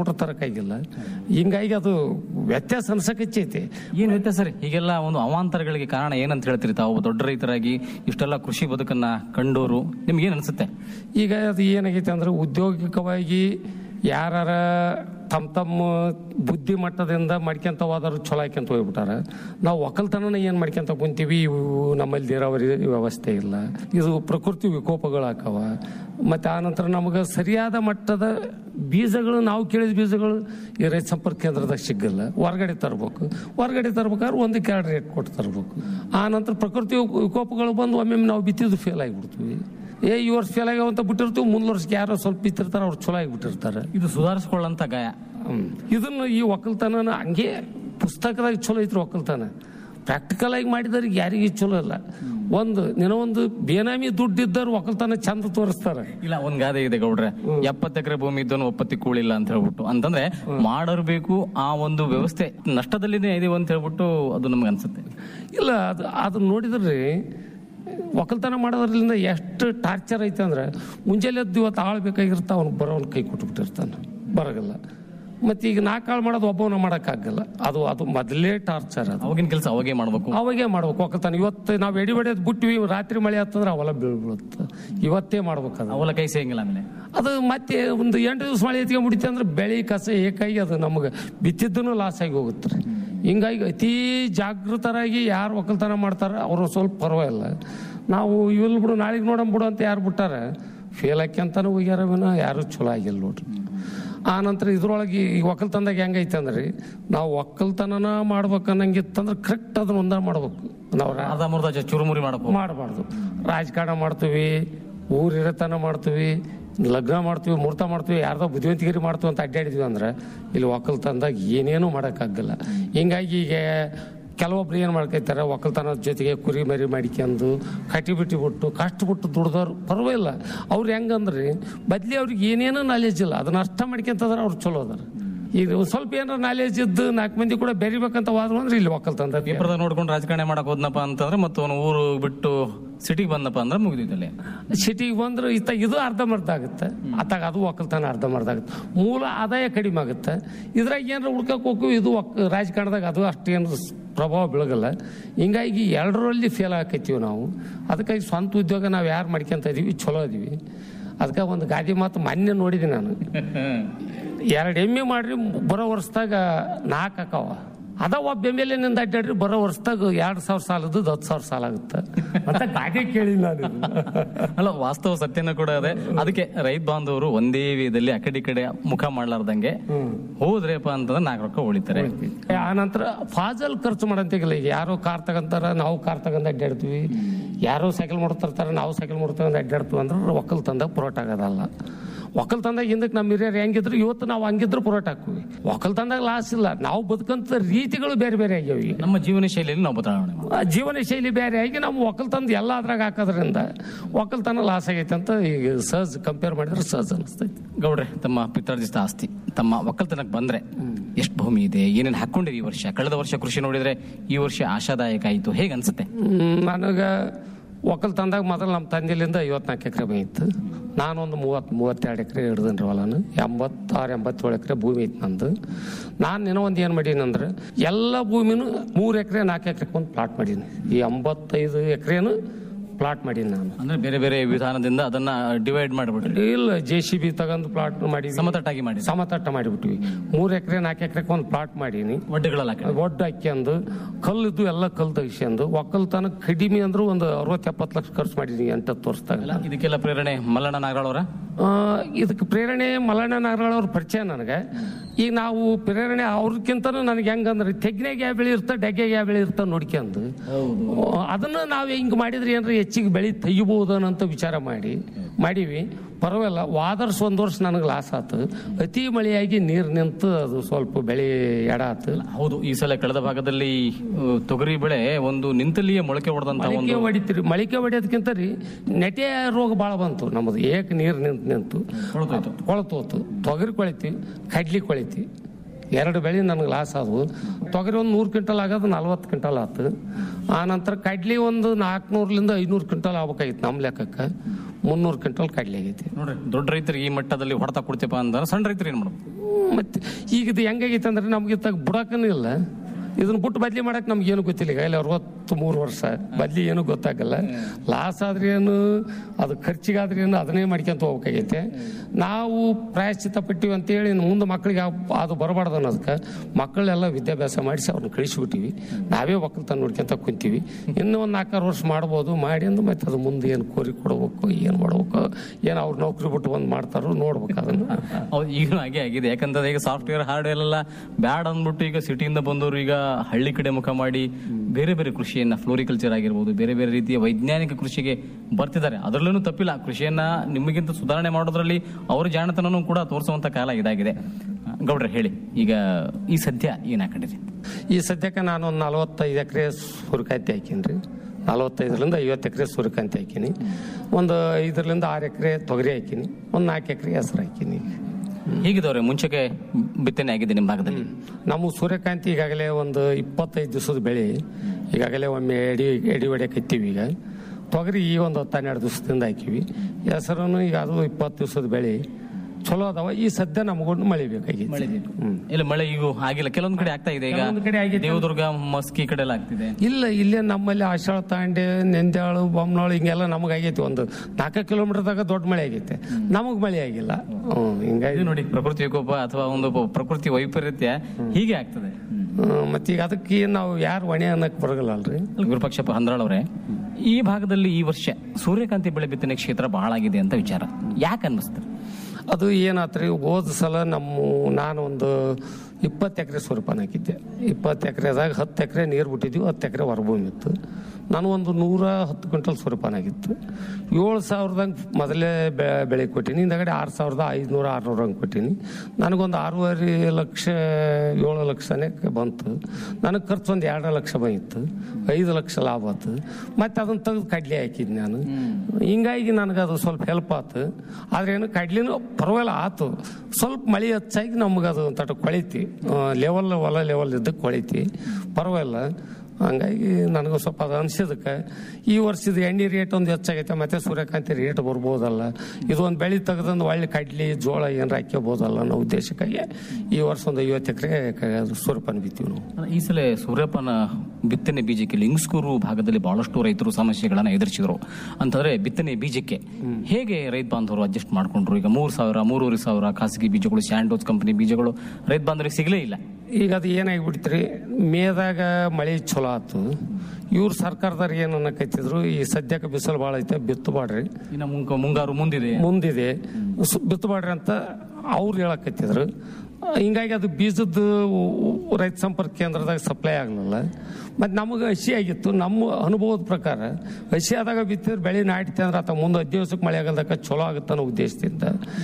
ಕಿಲೋಮೀಟರ್ ತರಕಾಗಿಲ್ಲ ಹಿಂಗಾಗಿ ಅದು ವ್ಯತ್ಯಾಸ ಅನ್ಸಕಚ್ಚೈತಿ ಏನ್ ವ್ಯತ್ಯಾಸ ರೀ ಹೀಗೆಲ್ಲ ಒಂದು ಅವಾಂತರಗಳಿಗೆ ಕಾರಣ ಏನಂತ ಹೇಳ್ತೀರಿ ತಾವು ದೊಡ್ಡ ರೈತರಾಗಿ ಇಷ್ಟೆಲ್ಲ ಕೃಷಿ ಬದುಕನ್ನ ಕಂಡೋರು ನಿಮ್ಗೆ ಏನ್ ಅನ್ಸುತ್ತೆ ಈಗ ಅದು ಏನಾಗೈತೆ ಅಂದ್ರೆ ಉದ್ಯೋಗಿಕವಾಗಿ ಯಾರ ತಮ್ಮ ತಮ್ಮ ಬುದ್ಧಿ ಮಟ್ಟದಿಂದ ಮಾಡ್ಕೊಂತ ಹೋದರು ಚಲೋ ಹಾಕ್ಯಂತ ಹೋಗ್ಬಿಟ್ಟಾರ ನಾವು ಒಕ್ಕಲ್ತನನ ಏನು ಮಾಡ್ಕೊಂತ ಕುಂತೀವಿ ಇವು ನಮ್ಮಲ್ಲಿ ನೀರಾವರಿ ವ್ಯವಸ್ಥೆ ಇಲ್ಲ ಇದು ಪ್ರಕೃತಿ ವಿಕೋಪಗಳು ಆಕವ ಮತ್ತು ಆನಂತರ ನಮಗೆ ಸರಿಯಾದ ಮಟ್ಟದ ಬೀಜಗಳು ನಾವು ಕೇಳಿದ ಬೀಜಗಳು ಈ ರೈತ ಸಂಪರ್ಕ ಕೇಂದ್ರದಾಗ ಸಿಗಲ್ಲ ಹೊರಗಡೆ ತರಬೇಕು ಹೊರಗಡೆ ತರ್ಬೇಕಾದ್ರೆ ಒಂದಕ್ಕೆ ಎರಡು ರೇಟ್ ಕೊಟ್ಟು ತರಬೇಕು ಆ ನಂತರ ಪ್ರಕೃತಿ ವಿಕೋಪಗಳು ಬಂದು ಒಮ್ಮೆ ನಾವು ಬಿತ್ತಿದ್ದು ಫೇಲ್ ಆಗಿಬಿಡ್ತೀವಿ ಏ ಈ ವರ್ಷ ಫೇಲ್ ಆಗ್ಯಾವ ಅಂತ ಬಿಟ್ಟಿರ್ತೀವಿ ಮುಂದ್ ವರ್ಷಕ್ಕೆ ಯಾರೋ ಸ್ವಲ್ಪ ಬಿತ್ತಿರ್ತಾರೆ ಅವ್ರು ಚಲೋ ಆಗಿಬಿಟ್ಟಿರ್ತಾರೆ ಇದು ಸುಧಾರಿಸ್ಕೊಳ್ಳಂತ ಗಾಯ ಇದನ್ನು ಈ ಒಕ್ಕಲ್ತನ ಹಂಗೆ ಪುಸ್ತಕದಾಗ ಚಲೋ ಐತ್ರಿ ಒಕ್ಕಲ್ತನ ಪ್ರಾಕ್ಟಿಕಲ್ ಆಗಿ ಮಾಡಿದವ್ರಿಗೆ ಯಾರಿಗೂ ಚಲೋ ಇಲ್ಲ ಒಂದು ಏನೋ ಒಂದು ಬೇನಾಮಿ ದುಡ್ಡು ಇದ್ದವ್ರು ಒಕ್ಕಲ್ತನ ಚಂದ ತೋರಿಸ್ತಾರೆ ಇಲ್ಲ ಒಂದ್ ಗಾದೆ ಇದೆ ಗೌಡ್ರೆ ಎಪ್ಪತ್ತು ಎಕರೆ ಭೂಮಿ ಇದ್ದವನು ಒಪ್ಪತ್ತಿ ಕೂಳಿಲ್ಲ ಅಂತ ಹೇಳ್ಬಿಟ್ಟು ಅಂತಂದ್ರೆ ಮಾಡರ್ಬೇಕು ಆ ಒಂದು ವ್ಯವಸ್ಥೆ ನಷ್ಟದಲ್ಲಿದೆ ಇದೀವಿ ಅಂತ ಹೇಳ್ಬಿಟ್ಟು ಅದು ನಮ್ಗೆ ಅನ್ಸುತ್ತೆ ಇಲ್ಲ ಅದು ಅದನ್ನ ನೋಡಿದ್ರಿ ಒಕ್ಕಲ್ತನ ಮಾಡೋದ್ರಿಂದ ಎಷ್ಟು ಟಾರ್ಚರ್ ಐತೆ ಅಂದ್ರೆ ಮುಂಜಾನೆ ಎದ್ದು ಇವತ್ತು ಆಳ್ ಬೇಕಾಗಿರ್ತ ಅವ್ನು ಬರೋನ್ ಕೈ ಕೊಟ್ಬಿಟ್ಟಿರ್ತಾನೆ ಬರಗಲ್ಲ ಮತ್ತೆ ಈಗ ನಾಲ್ಕು ಆಳು ಮಾಡೋದು ಒಬ್ಬವನ್ನ ಮಾಡೋಕ್ಕಾಗಲ್ಲ ಅದು ಅದು ಮೊದಲೇ ಟಾರ್ಚರ್ ಅದು ಅವಾಗಿನ ಕೆಲಸ ಅವಾಗೇ ಮಾಡ್ಬೇಕು ಅವಾಗೇ ಮಾಡ್ಬೇಕು ಒಕ್ಕಲ್ತನ ಇವತ್ತು ನಾವು ಎಡಿ ಬಡಿಯೋದು ಬಿಟ್ಟಿವಿ ರಾತ್ರಿ ಮಳೆ ಆತಂದ್ರೆ ಅವೆಲ್ಲ ಬೀಳ್ಬಿಡುತ್ತೆ ಇವತ್ತೇ ಮಾಡ್ಬೇಕು ಅದು ಅವಲ ಕೈ ಸೇಂಗಿಲ್ಲ ಆಮೇಲೆ ಅದು ಮತ್ತೆ ಒಂದು ಎಂಟು ದಿವಸ ಮಳೆ ಎತ್ಕೊಂಡ್ಬಿಡುತ್ತೆ ಅಂದ್ರೆ ಬೆಳೆ ಕಸ ಏಕಾಗಿ ಅದು ನಮಗೆ ಬಿತ್ತಿದ್ದೂ ಲಾಸ್ ಆಗಿ ಹೋಗುತ್ತೆ ರೀ ಹಿಂಗಾಗಿ ಅತಿ ಜಾಗೃತರಾಗಿ ಯಾರು ಒಕ್ಕಲ್ತನ ಮಾಡ್ತಾರೆ ಅವರು ಸ್ವಲ್ಪ ಪರವಾಗಿಲ್ಲ ನಾವು ಇವ್ಲ್ ಬಿಡು ನಾಳೆಗೆ ನೋಡಮ್ ಬಿಡು ಅಂತ ಯಾರು ಬಿಟ್ಟಾರ ಫೇಲ್ ಹಾಕ್ಯಂತಾನು ಹೋಗ್ಯಾರ ವಿನ ಯಾರು ಚಲೋ ಆಗಿಲ್ಲ ನೋಡ್ರಿ ಆ ನಂತರ ಇದ್ರೊಳಗೆ ಈ ಒಕ್ಕಲ್ತನದಾಗ ಹೆಂಗೈತೆ ಅಂದ್ರೆ ನಾವು ಒಕ್ಕಲ್ತನನ ಮಾಡ್ಬೇಕು ಅನ್ನಂಗಿತ್ತಂದ್ರೆ ಕರೆಕ್ಟ್ ಅದನ್ನ ಒಂದ ಮಾಡ್ಬೇಕು ನಾವು ಅರ್ಧ ಮುರ್ಧ ಚುರುಮುರಿ ಮಾಡಬೇಕು ಮಾಡಬಾರ್ದು ರಾಜಕಾರಣ ಮಾಡ್ತೀವಿ ಊರಿರತನ ಮಾಡ್ತೀವಿ ಲಗ್ನ ಮಾಡ್ತೀವಿ ಮುಹೂರ್ತ ಮಾಡ್ತೀವಿ ಯಾರ್ದೋ ಬುದ್ಧಿವಂತಿಗಿರಿ ಮಾಡ್ತೀವಿ ಅಂತ ಅಡ್ಡಾಡಿದ್ವಿ ಅಂದ್ರೆ ಇಲ್ಲಿ ಒಕ್ಕಲ್ತನದಾಗ ಏನೇನು ಮಾಡೋಕ್ಕಾಗಲ್ಲ ಹಿಂಗಾಗಿ ಈಗ ಕೆಲವೊಬ್ರು ಏನು ಮಾಡ್ಕೊತಾರೆ ಒಕ್ಕಲ್ತನದ ಜೊತೆಗೆ ಕುರಿ ಮರಿ ಮಾಡಿಕೊಂಡು ಕಟ್ಟಿ ಬಿಟ್ಟು ಬಿಟ್ಟು ಕಷ್ಟಪಟ್ಟು ದುಡ್ದವ್ರು ಪರವಾಗಿಲ್ಲ ಅವ್ರು ಹೆಂಗಂದ್ರಿ ಬದ್ಲಿ ಅವ್ರಿಗೆ ಏನೇನೋ ನಾಲೆಜ್ ಇಲ್ಲ ಅದನ್ನ ಅರ್ಥ ಮಾಡ್ಕೊಂತಂದ್ರೆ ಅವ್ರು ಚಲೋ ಅದಾರ ಈಗ ಒಂದ್ ಸ್ವಲ್ಪ ಏನಾರ ನಾಲೆಜ್ ಇದ್ದು ನಾಲ್ಕು ಮಂದಿ ಕೂಡ ಬೆರಿಬೇಕಂತ ವಾದ್ರು ಅಂದ್ರೆ ಇಲ್ಲಿ ಒಕ್ಕಲ್ತನದ ಪೇಪರ್ದಾಗ ನೋಡ್ಕೊಂಡು ರಾಜಕಾರಣ ಮಾಡಕ್ ಹೋದ್ನಪ್ಪ ಅಂತಂದ್ರೆ ಮತ್ತೆ ಅವನು ಊರು ಬಿಟ್ಟು ಸಿಟಿಗೆ ಬಂದಪ್ಪ ಅಂದ್ರೆ ಮುಗಿದಿತ್ತಲ್ಲಿ ಸಿಟಿಗೆ ಬಂದ್ರೆ ಇತ್ತ ಇದು ಅರ್ಧಂಬರ್ಧ ಆಗುತ್ತೆ ಅತ್ತಾಗ ಅದು ಒಕ್ಕಲ್ತನ ಅರ್ಧಂಬರ್ಧ ಆಗುತ್ತೆ ಮೂಲ ಆದಾಯ ಕಡಿಮೆ ಆಗುತ್ತೆ ಇದ್ರಾಗ ಏನಾರ ಉಳ್ಕಕ್ಕೆ ಹೋಗು ಇದು ಒಕ್- ರಾಜಕಾರಣದಾಗ ಅದು ಅಷ್ಟೇನು ಪ್ರಭಾವ ಬೀಳಗಲ್ಲ ಹಿಂಗಾಗಿ ಎರಡರಲ್ಲಿ ಫೇಲ್ ಆಕೈತೀವಿ ನಾವು ಅದಕ್ಕಾಗಿ ಸ್ವಂತ ಉದ್ಯೋಗ ನಾವು ಯಾರು ಮಾಡ್ಕೊಂತ ಇದೀವಿ ಚಲೋ ಇದೀವಿ ಅದಕ್ಕೆ ಒಂದು ಗಾದಿ ಮಾತು ಮೊನ್ನೆ ನೋಡಿದ್ದೀನಿ ನಾನು ಎರಡು ಎಮ್ಮೆ ಮಾಡ್ರಿ ಬರೋ ವರ್ಷದಾಗ ನಾಲ್ಕು ಹಾಕವ ಅದ ಒಬ್ಬ ಎಮ್ ಎಲ್ ಎನಿಂದ ಅಡ್ಡಾಡ್ರಿ ಬರೋ ವರ್ಷದಾಗ ಎರಡು ಸಾವಿರ ಸಾಲದ್ದು ಹತ್ತು ಸಾವಿರ ಸಾಲ ಆಗುತ್ತೆ ಮತ್ತೆ ಗಾಡಿ ಕೇಳಿಲ್ಲ ನಾನು ಇದು. ಅಲ್ಲ ವಾಸ್ತವ ಸತ್ಯನ ಕೂಡ ಅದೇ ಅದಕ್ಕೆ ರೈತ ಬಾಂಧವರು ಒಂದೇ ವೇದಲ್ಲಿ ಆ ಕಡೆ ಈ ಕಡೆ ಮುಖ ಮಾಡ್ಲಾರ್ದಂಗೆ ಹೋದ್ರೇಪ ಅಂತಂದ್ರೆ ನಾಲ್ಕು ರೊಕ್ಕ ಉಳಿತಾರೆ ಆ ನಂತರ ಫಾಜಲ್ ಖರ್ಚು ಮಾಡಂತಿಗಿಲ್ಲ ಈಗ ಯಾರೋ ಕಾರ್ ತಗೊಂತಾರ ನಾವು ಕಾರ್ ತಗೊಂಡ್ ಅಡ್ಡಾಡ್ತೀವಿ ಯಾರೋ ಸೈಕಲ್ ಮಾಡ್ತಿರ್ತಾರ ನಾವು ಸೈಕಲ್ ಮಾಡ್ತೀವಿ ಅಡ್ಡಾಡ್ತೀವಿ ಅಂದ್ರೆ ಒಕ್ಕಲ್ತನದಾಗ ಪುರೋಟ ಆಗೋದಲ್ಲ ಒಕ್ಕಲ್ತನದಾಗ ಹಿಂದಕ್ಕೆ ನಮ್ಮ ಹಿರಿಯರು ಹೆಂಗಿದ್ರು ಇವತ್ತು ನಾವು ಹಂಗಿದ್ರು ಪುರೋಟ ಹಾಕ್ತೀವಿ ಒಕ್ಕಲ್ತನದಾಗ ಲಾಸ್ ಇಲ್ಲ ನಾವು ಬದುಕಂತ ರೀತಿಗಳು ಬೇರೆ ಬೇರೆ ಆಗ್ಯಾವ ಈಗ ನಮ್ಮ ಜೀವನ ಶೈಲಿಯಲ್ಲಿ ನಾವು ಬದಲಾವಣೆ ಮಾಡ್ಬೇಕು. ಆ ಜೀವನ ಶೈಲಿ ಬೇರೆ ಆಗಿ ನಮ್ಮ ಒಕ್ಕಲ್ತನದ ಎಲ್ಲ ಅದ್ರಾಗ ಹಾಕೋದ್ರಿಂದ ಒಕ್ಕಲ್ತನ ಲಾಸ್ ಆಗೈತೆ ಅಂತ ಈಗ ಸಹಜ ಕಂಪೇರ್ ಮಾಡಿದ್ರೆ ಸಹಜ ಅನಿಸ್ತೈತಿ ಗೌಡ್ರೆ ತಮ್ಮ ಪಿತ್ರಾರ್ಜಿತ ಆಸ್ತಿ ತಮ್ಮ ಒಕ್ಕಲ್ತನಕ್ಕೆ ಬಂದ್ರೆ ಎಷ್ಟು ಭೂಮಿ ಇದೆ ಏನೇನು ಹಾಕೊಂಡಿರಿ ಈ ವರ್ಷ ಕಳೆದ ವರ್ಷ ಕೃಷಿ ನೋಡಿದ್ರೆ ಈ ವರ್ಷ ಆಶಾದಾಯಕ ಆಯಿತು ಹೇಗೆ ಅನ್ಸುತ್ತೆ ನನಗೆ ಒಕ್ಕಲ್ತನದಾಗ ಮೊದಲು ನಮ್ಮ ತಂದೆಲಿಂದ ಐವತ್ನಾಲ್ಕು ಎಕರೆ ಬಂದಿತ್ತು ನಾನೊಂದು ಮೂವತ್ತು ಮೂವತ್ತೆರಡು ಎಕರೆ ಹಿಡ್ದನ್ರಿ ಹೊಲನ ಎಂಬತ್ತಾರು ಎಂಬತ್ತೇಳು ಎಕರೆ ಭೂಮಿ ಐತಿ ನಂದು ನಾನು ಏನೋ ಒಂದು ಏನು ಮಾಡೀನಿ ಅಂದ್ರೆ ಎಲ್ಲ ಭೂಮಿನೂ ಮೂರು ಎಕರೆ ನಾಲ್ಕು ಎಕರೆ ಒಂದು ಪ್ಲಾಟ್ ಮಾಡೀನಿ ಈ ಎಂಬತ್ತೈದು ಎಕರೆನು ಪ್ಲಾಟ್ ಮಾಡೀನಿ ನಾನು ಅಂದ್ರೆ ಬೇರೆ ಬೇರೆ ವಿಧಾನದಿಂದ ಅದನ್ನ ಡಿವೈಡ್ ಮಾಡಿಬಿಟ್ರಿ ಇಲ್ಲ ಜೆ ಸಿ ಬಿ ತಗೊಂಡು ಪ್ಲಾಟ್ ಮಾಡಿ ಸಮತಟ್ಟಾಗಿ ಮಾಡಿ ಸಮತಟ್ಟ ಮಾಡಿಬಿಟ್ವಿ ಮೂರು ಎಕರೆ ನಾಲ್ಕು ಎಕರೆಗೆ ಒಂದು ಪ್ಲಾಟ್ ಮಾಡೀನಿ ಒಡ್ಡೆಗಳೆಲ್ಲ ಹಾಕಿ ಒಡ್ಡು ಹಾಕ್ಯಂದು ಕಲ್ಲಿದ್ದು ಎಲ್ಲ ಕಲ್ಲು ತೆಗಿಸ್ಕೊಂಡು ಒಕ್ಕಲ್ತನ ಕಡಿಮೆ ಅಂದ್ರೆ ಒಂದು ಅರವತ್ತು ಎಪ್ಪತ್ತು ಲಕ್ಷ ಖರ್ಚು ಮಾಡಿದೀನಿ ಎಂಟತ್ತು ವರ್ಷದಾಗ ಇದಕ್ಕೆಲ್ಲ ಪ್ರೇರಣೆ ಮಲ್ಲಣ್ಣ ನಾಗರಾಳ್ ಅವರ ಆ, ಇದಕ್ಕೆ ಪ್ರೇರಣೆ ಮಲ್ಲಣ್ಣ ನಾಗರಾಳ್ ಅವ್ರ ಪರಿಚಯ ನನಗೆ ಈಗ ನಾವು ಪ್ರೇರಣೆ ಅವ್ರಕ್ಕಿಂತನೂ ನನಗೆ ಹೆಂಗಂದ್ರೆ ತೆಗ್ನೆಗೆ ಯಾವ ಬೆಳೆ ಇರ್ತ ಡೆಗ್ಗೆಗೆ ಯಾವ ಬೆಳೆ ಇರ್ತ ನೋಡ್ಕೊಂಡು ಅದನ್ನ ನಾವು ಹಿಂಗೆ ಮಾಡಿದ್ರೆ ಏನ್ರ ಹೆಚ್ಚಿಗೆ ಬೆಳೆ ತೆಗಿಬೋದು ಅಂತ ವಿಚಾರ ಮಾಡಿ ಮಾಡೀವಿ ಪರವಾಗಿಲ್ಲ ವಾದರ್ಸ್ ಒಂದು ವರ್ಷ ನನಗೆ ಲಾಸ್ ಆತು ಅತಿ ಮಳೆಯಾಗಿ ನೀರು ನಿಂತು ಅದು ಸ್ವಲ್ಪ ಬೆಳೆ ಎಡ ಆತು ಹೌದು ಈ ಸಲ ಕಳೆದ ಭಾಗದಲ್ಲಿ ಆ, ತೊಗರಿ ಬೆಳೆ ಒಂದು ನಿಂತಲ್ಲಿಯೇ ಮೊಳಕೆ ಹೊಡೆದಂತ ಮಳಿಕೆ ಒಂದು ಹೊಡಿತೀರಿ ಮಳಿಕೆ ಹೊಡಿಯೋದಕ್ಕಿಂತ ರೀ ನೆಟೆ ರೋಗ ಭಾಳ ಬಂತು ನಮ್ಮದು ಏಕ ನೀರು ನಿಂತು ನಿಂತು ಕೊಳತೋತು ತೊಗರಿ ಕೊಳಿತಿ ಕಡ್ಲಿ ಕೊಳಿತಿ ಎರಡು ಬೆಳೆ ನನಗೆ ಲಾಸ್ ಆದವು ತೊಗರಿ ಒಂದು ನೂರು ಕ್ವಿಂಟಲ್ ಆಗೋದು ನಲ್ವತ್ತು ಕ್ವಿಂಟಲ್ ಆತು ಆ ನಂತರ ಕಡ್ಲಿ ಒಂದು ನಾಲ್ಕುನೂರ್ಲಿಂದ ಐನೂರು ಕ್ವಿಂಟಲ್ ಆಗ್ಬೇಕಾಗಿತ್ತು ನಮ್ಮ ಲೆಕ್ಕಕ್ಕೆ ಮುನ್ನೂರು ಕ್ವಿಂಟಲ್ ಕಡ್ಲಿ ಆಗೈತಿ ನೋಡ್ರಿ ದೊಡ್ಡ ರೈತರಿಗೆ ಈ ಮಟ್ಟದಲ್ಲಿ ಹೊಡೆತ ಕೊಡ್ತೀಪ ಅಂದ್ರೆ ಸಣ್ಣ ರೈತರು ಏನ್ ಮಾಡ್ಬೇಕು ಮತ್ತೆ ಈಗ ಇದು ಹೆಂಗಾಗೈತೆ ಅಂದ್ರೆ ನಮ್ಗೆ ಇತ್ತಾಗ ಬುಡಕನೂ ಇಲ್ಲ ಇದನ್ನ ಬಿಟ್ಟು ಬದ್ಲಿ ಮಾಡಕ್ ನಮ್ಗೆ ಏನು ಗೊತ್ತಿಲ್ಲ ಈಗ ಇಲ್ಲಿ ಅರವತ್ತು ಮೂರು ವರ್ಷ ಬದ್ಲಿ ಏನು ಗೊತ್ತಾಗಲ್ಲ ಲಾಸ್ ಆದ್ರೆ ಏನು ಅದು ಖರ್ಚಿಗಾದ್ರೆ ಏನು ಅದನ್ನೇ ಮಾಡ್ಕೊಂತ ಹೋಗ್ಬೇಕಾಗೈತೆ ನಾವು ಪ್ರಾಯಶ್ಚಿತ್ತ ಪಟ್ಟಿವಿ ಅಂತೇಳಿ ಇನ್ನು ಮುಂದೆ ಮಕ್ಕಳಿಗೆ ಆ- ಅದು ಬರಬಾರ್ದು ಅನ್ನೋದಕ್ಕೆ ಮಕ್ಕಳೆಲ್ಲ ವಿದ್ಯಾಭ್ಯಾಸ ಮಾಡಿಸಿ ಅವ್ರನ್ನ ಕಳಿಸ್ಬಿಟ್ಟಿವಿ ನಾವೇ ಒಕ್ಕಲ್ತನ ನೋಡ್ಕೊಂತ ಕುಂತೀವಿ ಇನ್ನೂ ಒಂದು ನಾಲ್ಕಾರು ವರ್ಷ ಮಾಡ್ಬೋದು ಮಾಡಿ ಅಂದು ಮತ್ತೆ ಅದು ಮುಂದೆ ಏನು ಕೋರಿ ಕೊಡ್ಬೇಕು ಏನು ಮಾಡ್ಬೇಕು ಏನು ಅವ್ರು ನೌಕರಿ ಬಿಟ್ಟು ಬಂದು ಮಾಡ್ತಾರೋ ನೋಡ್ಬೇಕು ಅದನ್ನ ಹೌದು ಈಗಲೂ ಹಾಗೆ ಆಗಿದೆ ಯಾಕಂತಂದ್ರೆ ಈಗ ಸಾಫ್ಟ್ವೇರ್ ಹಾರ್ಡ್ವೇರ್ ಎಲ್ಲ ಬ್ಯಾಡ್ ಅಂದ್ಬಿಟ್ಟು ಈಗ ಸಿಟಿಯಿಂದ ಬಂದವರು ಈಗ ಹಳ್ಳಿ ಕಡೆ ಮುಖ ಮಾಡಿ ಬೇರೆ ಬೇರೆ ಕೃಷಿಯನ್ನ ಫ್ಲೋರಿಕಲ್ಚರ್ ಆಗಿರ್ಬೋದು ಬೇರೆ ಬೇರೆ ರೀತಿಯ ವೈಜ್ಞಾನಿಕ ಕೃಷಿಗೆ ಬರ್ತಿದ್ದಾರೆ ಅದರಲ್ಲೂ ತಪ್ಪಿಲ್ಲ ಕೃಷಿಯನ್ನ ನಿಮಗಿಂತ ಸುಧಾರಣೆ ಮಾಡೋದ್ರಲ್ಲಿ ಅವ್ರ ಜಾಣತನನೂ ಕೂಡ ತೋರಿಸುವಂತ ಕಾಲ ಇದಾಗಿದೆ ಗೌಡ್ರೆ ಹೇಳಿ ಈಗ ಈ ಸದ್ಯ ಏನ್ ಹಾಕೊಂಡಿರಿ ಈ ಸದ್ಯಕ್ಕೆ ನಾನು ಒಂದು ನಲವತ್ತೈದು ಎಕರೆ ಸೂರ್ಯಕಾಂತಿ ಹಾಕೀನಿ ನಲವತ್ತೈದರಿಂದ ಐವತ್ತು ಎಕರೆ ಸೂರ್ಯಕಾಂತಿ ಹಾಕೀನಿ ಒಂದು ಐದರಿಂದ ಆರು ಎಕರೆ ತೊಗರಿ ಹಾಕೀನಿ ಒಂದು ನಾಲ್ಕು ಎಕರೆ ಹೆಸರು ಹಾಕೀನಿ ಹೇಗಿದವ್ರೆ ಮುಂಚೆಗೆ ಬಿತ್ತನೆ ಆಗಿದೆ ನಿಮ್ಮ ಭಾಗದಲ್ಲಿ ನಮ್ಮ ಸೂರ್ಯಕಾಂತಿ ಈಗಾಗಲೇ ಒಂದು ಇಪ್ಪತ್ತೈದು ದಿವಸದ ಬೆಳೆ ಈಗಾಗಲೇ ಒಮ್ಮೆ ಎಡಿ ಎಡಿ ಹೊಡ್ಯಕತ್ತೀವಿ ಈಗ ತೊಗರಿ ಈಗ ಒಂದು ಹತ್ತು ಹನ್ನೆರಡು ದಿವಸದಿಂದ ಹಾಕಿವಿ ಹೆಸರನ್ನು ಈಗ ಅದು ಇಪ್ಪತ್ತು ದಿವಸದ ಬೆಳೆ ಚಲೋ ಅದಾವ ಈ ಸದ್ಯ ನಮಗೊಂಡು ಮಳೆ ಬೇಕಾಗಿತ್ತು ಇಲ್ಲ ಮಳೆ ಈಗ ಆಗಿಲ್ಲ ಕೆಲವೊಂದ್ ಕಡೆ ಆಗ್ತಾ ಇದೆ ಈಗ ಕೆಲವೊಂದ್ ಕಡೆ ಆಗೈತೆ. ದೇವದುರ್ಗ ಮಸ್ಕಿ ಕಡೆ ಎಲ್ಲ ಆಗ್ತಿದೆ ಇಲ್ಲ ಇಲ್ಲೇ ನಮ್ಮಲ್ಲಿ ಆಶಾಳ ತಾಂಡೆ ನೆಂದ್ಯಾಳು ಬೊಮ್ಮನಾಳು ಹಿಂಗೆಲ್ಲ ನಮಗೆ ಆಗೈತಿ ಒಂದು ನಾಲ್ಕು ಕಿಲೋಮೀಟರ್ದಾಗ ದೊಡ್ಡ ಮಳೆ ಆಗೈತೆ ನಮಗ್ ಮಳೆ ಆಗಿಲ್ಲ ಹ್ಮ್ ಹಿಂಗಾಗಿ ಇದು ನೋಡಿ ಪ್ರಕೃತಿ ವಿಕೋಪ ಅಥವಾ ಒಂದು ಪ- ಪ್ರಕೃತಿ ವೈಪರೀತ್ಯ ಹೀಗೆ ಆಗ್ತದೆ ಹ್ಮ್, ಮತ್ತೆ ಈಗ ಅದಕ್ಕೆ ನಾವು ಯಾರು ಹೊಣೆ ಅನ್ನಕ್ ಬರಗಲ್ಲ ಅಲ್ರಿ ವಿರೂಪಾಕ್ಷಪ್ಪ ಹಂದ್ರಾಳ್ ಅವರೇ ಈ ಭಾಗದಲ್ಲಿ ಈ ವರ್ಷ ಸೂರ್ಯಕಾಂತಿ ಬೆಳೆ ಬಿತ್ತನೆ ಕ್ಷೇತ್ರ ಬಹಳ ಆಗಿದೆ ಅಂತ ವಿಚಾರ ಯಾಕೆ ಅನ್ನಿಸ್ತದೆ ಅದು ಏನಾತ್ರಿ ಹೋದ ಸಲ ನಮ್ಮ ನಾನು ಒಂದು ಇಪ್ಪತ್ತು ಎಕರೆ ಸೂರ್ಯಪಾನ ಹಾಕಿದ್ದೆ ಇಪ್ಪತ್ತು ಎಕರೆದಾಗ ಹತ್ತು ಎಕರೆ ನೀರು ಬಿಟ್ಟಿದ್ವಿ ಹತ್ತು ಎಕರೆ ಹೊರಭೂಮಿ ಇತ್ತು ನಾನು ಒಂದು ನೂರ ಹತ್ತು ಕ್ವಿಂಟಲ್ ಸೂರ್ಯಪಾನ ಆಗಿತ್ತು ಏಳು ಸಾವಿರದಂಗೆ ಮೊದಲೇ ಬೆ ಬೆಳೆ ಕೊಟ್ಟೀನಿ ಹಿಂದಗಡೆ ಆರು ಸಾವಿರದ ಐದುನೂರ ಆರುನೂರ ಹಂಗೆ ಕೊಟ್ಟೀನಿ ನನಗೊಂದು ಆರೂವರೆ ಲಕ್ಷ ಏಳು ಲಕ್ಷನೇ ಬಂತು ನನಗೆ ಖರ್ಚು ಒಂದು ಎರಡು ಲಕ್ಷ ಬಂದಿತ್ತು ಐದು ಲಕ್ಷ ಲಾಭ ಆಯ್ತು ಮತ್ತೆ ಅದನ್ನ ತೆಗೆದು ಕಡ್ಲೆ ಹಾಕಿದ್ನಿ ನಾನು ಹಿಂಗಾಗಿ ನನಗೆ ಅದು ಸ್ವಲ್ಪ ಹೆಲ್ಪ್ ಆಯ್ತು ಆದ್ರೆ ಏನು ಕಡ್ಲಿನೂ ಪರವಾಗಿಲ್ಲ ಆತು ಸ್ವಲ್ಪ ಮಳೆ ಹೆಚ್ಚಾಗಿ ನಮ್ಗೆ ಅದು ತಟ ಕೊಳಿತಿ ಲೆವೆಲ್ ಹೊಲ ಲೆವೆಲ್ ಇದ್ದಕ್ಕೆ ಕೊಳಿತಿ ಪರವಾಗಿಲ್ಲ ಹಂಗಾಗಿ ನನಗೂ ಸ್ವಲ್ಪ ಅದು ಅನ್ಸಿದಕ್ಕೆ ಈ ವರ್ಷದ ಎಣ್ಣೆ ರೇಟ್ ಒಂದು ಹೆಚ್ಚಾಗೈತೆ ಮತ್ತೆ ಸೂರ್ಯಕಾಂತಿ ರೇಟ್ ಬರ್ಬೋದಲ್ಲ ಇದು ಒಂದು ಬೆಳೆ ತೆಗೆದೊಂದು ಒಳ್ಳೆ ಕಡ್ಲಿ ಜೋಳ ಏನಾರ ಹಾಕ್ಕೋಬೋದಲ್ಲ ಅನ್ನೋ ಉದ್ದೇಶಕ್ಕಾಗಿ ಈ ವರ್ಷ ಒಂದು ಐವತ್ತು ಎಕರೆ ಸೂರ್ಯಪಾನ ಬಿತ್ತೀವಿ ನಾವು ಈ ಸಲ ಸೂರ್ಯಪಾನ ಬಿತ್ತನೆ ಬೀಜಕ್ಕೆ ಲಿಂಗ್ಸ್ಕೂರು ಭಾಗದಲ್ಲಿ ಬಹಳಷ್ಟು ರೈತರು ಸಮಸ್ಯೆಗಳನ್ನ ಎದುರಿಸಿದ್ರು ಅಂತಂದ್ರೆ ಬಿತ್ತನೆ ಬೀಜಕ್ಕೆ ಹೇಗೆ ರೈತ ಬಾಂಧವರು ಅಡ್ಜಸ್ಟ್ ಮಾಡ್ಕೊಂಡ್ರು ಈಗ ಮೂರ್ ಸಾವಿರ ಮೂರುವರೆ ಸಾವಿರ ಖಾಸಗಿ ಬೀಜಗಳು ಸ್ಯಾಂಡೋಸ್ ಕಂಪನಿ ಬೀಜಗಳು ರೈತ ಬಾಂಧವರಿಗೆ ಸಿಗಲೇ ಇಲ್ಲ ಈಗ ಅದು ಏನಾಗ್ಬಿಡ್ತ್ರಿ ಮೇದಾಗ ಮಳೆ ಚಲೋ ಆತು ಇವ್ರು ಸರ್ಕಾರದವ್ರು ಏನು ಅನ್ನಕತ್ತಿದ್ರು ಈ ಸದ್ಯಕ್ಕೆ ಬಿಸಿಲು ಭಾಳ ಐತೆ ಬಿತ್ತಬಾಡ್ರಿ ಇನ್ನು ಮುಂಗ ಮುಂಗಾರು ಮುಂದಿದೆ ಮುಂದಿದೆ ಸು- ಬಿತ್ತಬಾಡ್ರಿ ಅಂತ ಅವ್ರು ಹೇಳಕತ್ತಿದ್ರು ಹಿಂಗಾಗಿ ಅದು ಬೀಜದ ರೈತ ಸಂಪರ್ಕ ಕೇಂದ್ರದಾಗ ಸಪ್ಲೈ ಆಗಲಿಲ್ಲ ಮತ್ತು ನಮಗೆ ಹಸಿ ಆಗಿತ್ತು ನಮ್ಮ ಅನುಭವದ ಪ್ರಕಾರ ಹಸಿ ಆದಾಗ ಬಿತ್ತಿದ್ರೆ ಬೆಳೆ ನಾಟಿತೆ ಅಂದ್ರೆ ಆತ ಮುಂದೆ ಹತ್ತು ದಿವಸಕ್ಕೆ ಮಳೆ ಆಗಲ್ದಕ್ಕ ಚಲೋ ಆಗುತ್ತೆ ಅನ್ನೋ ಉದ್ದೇಶದಿಂದ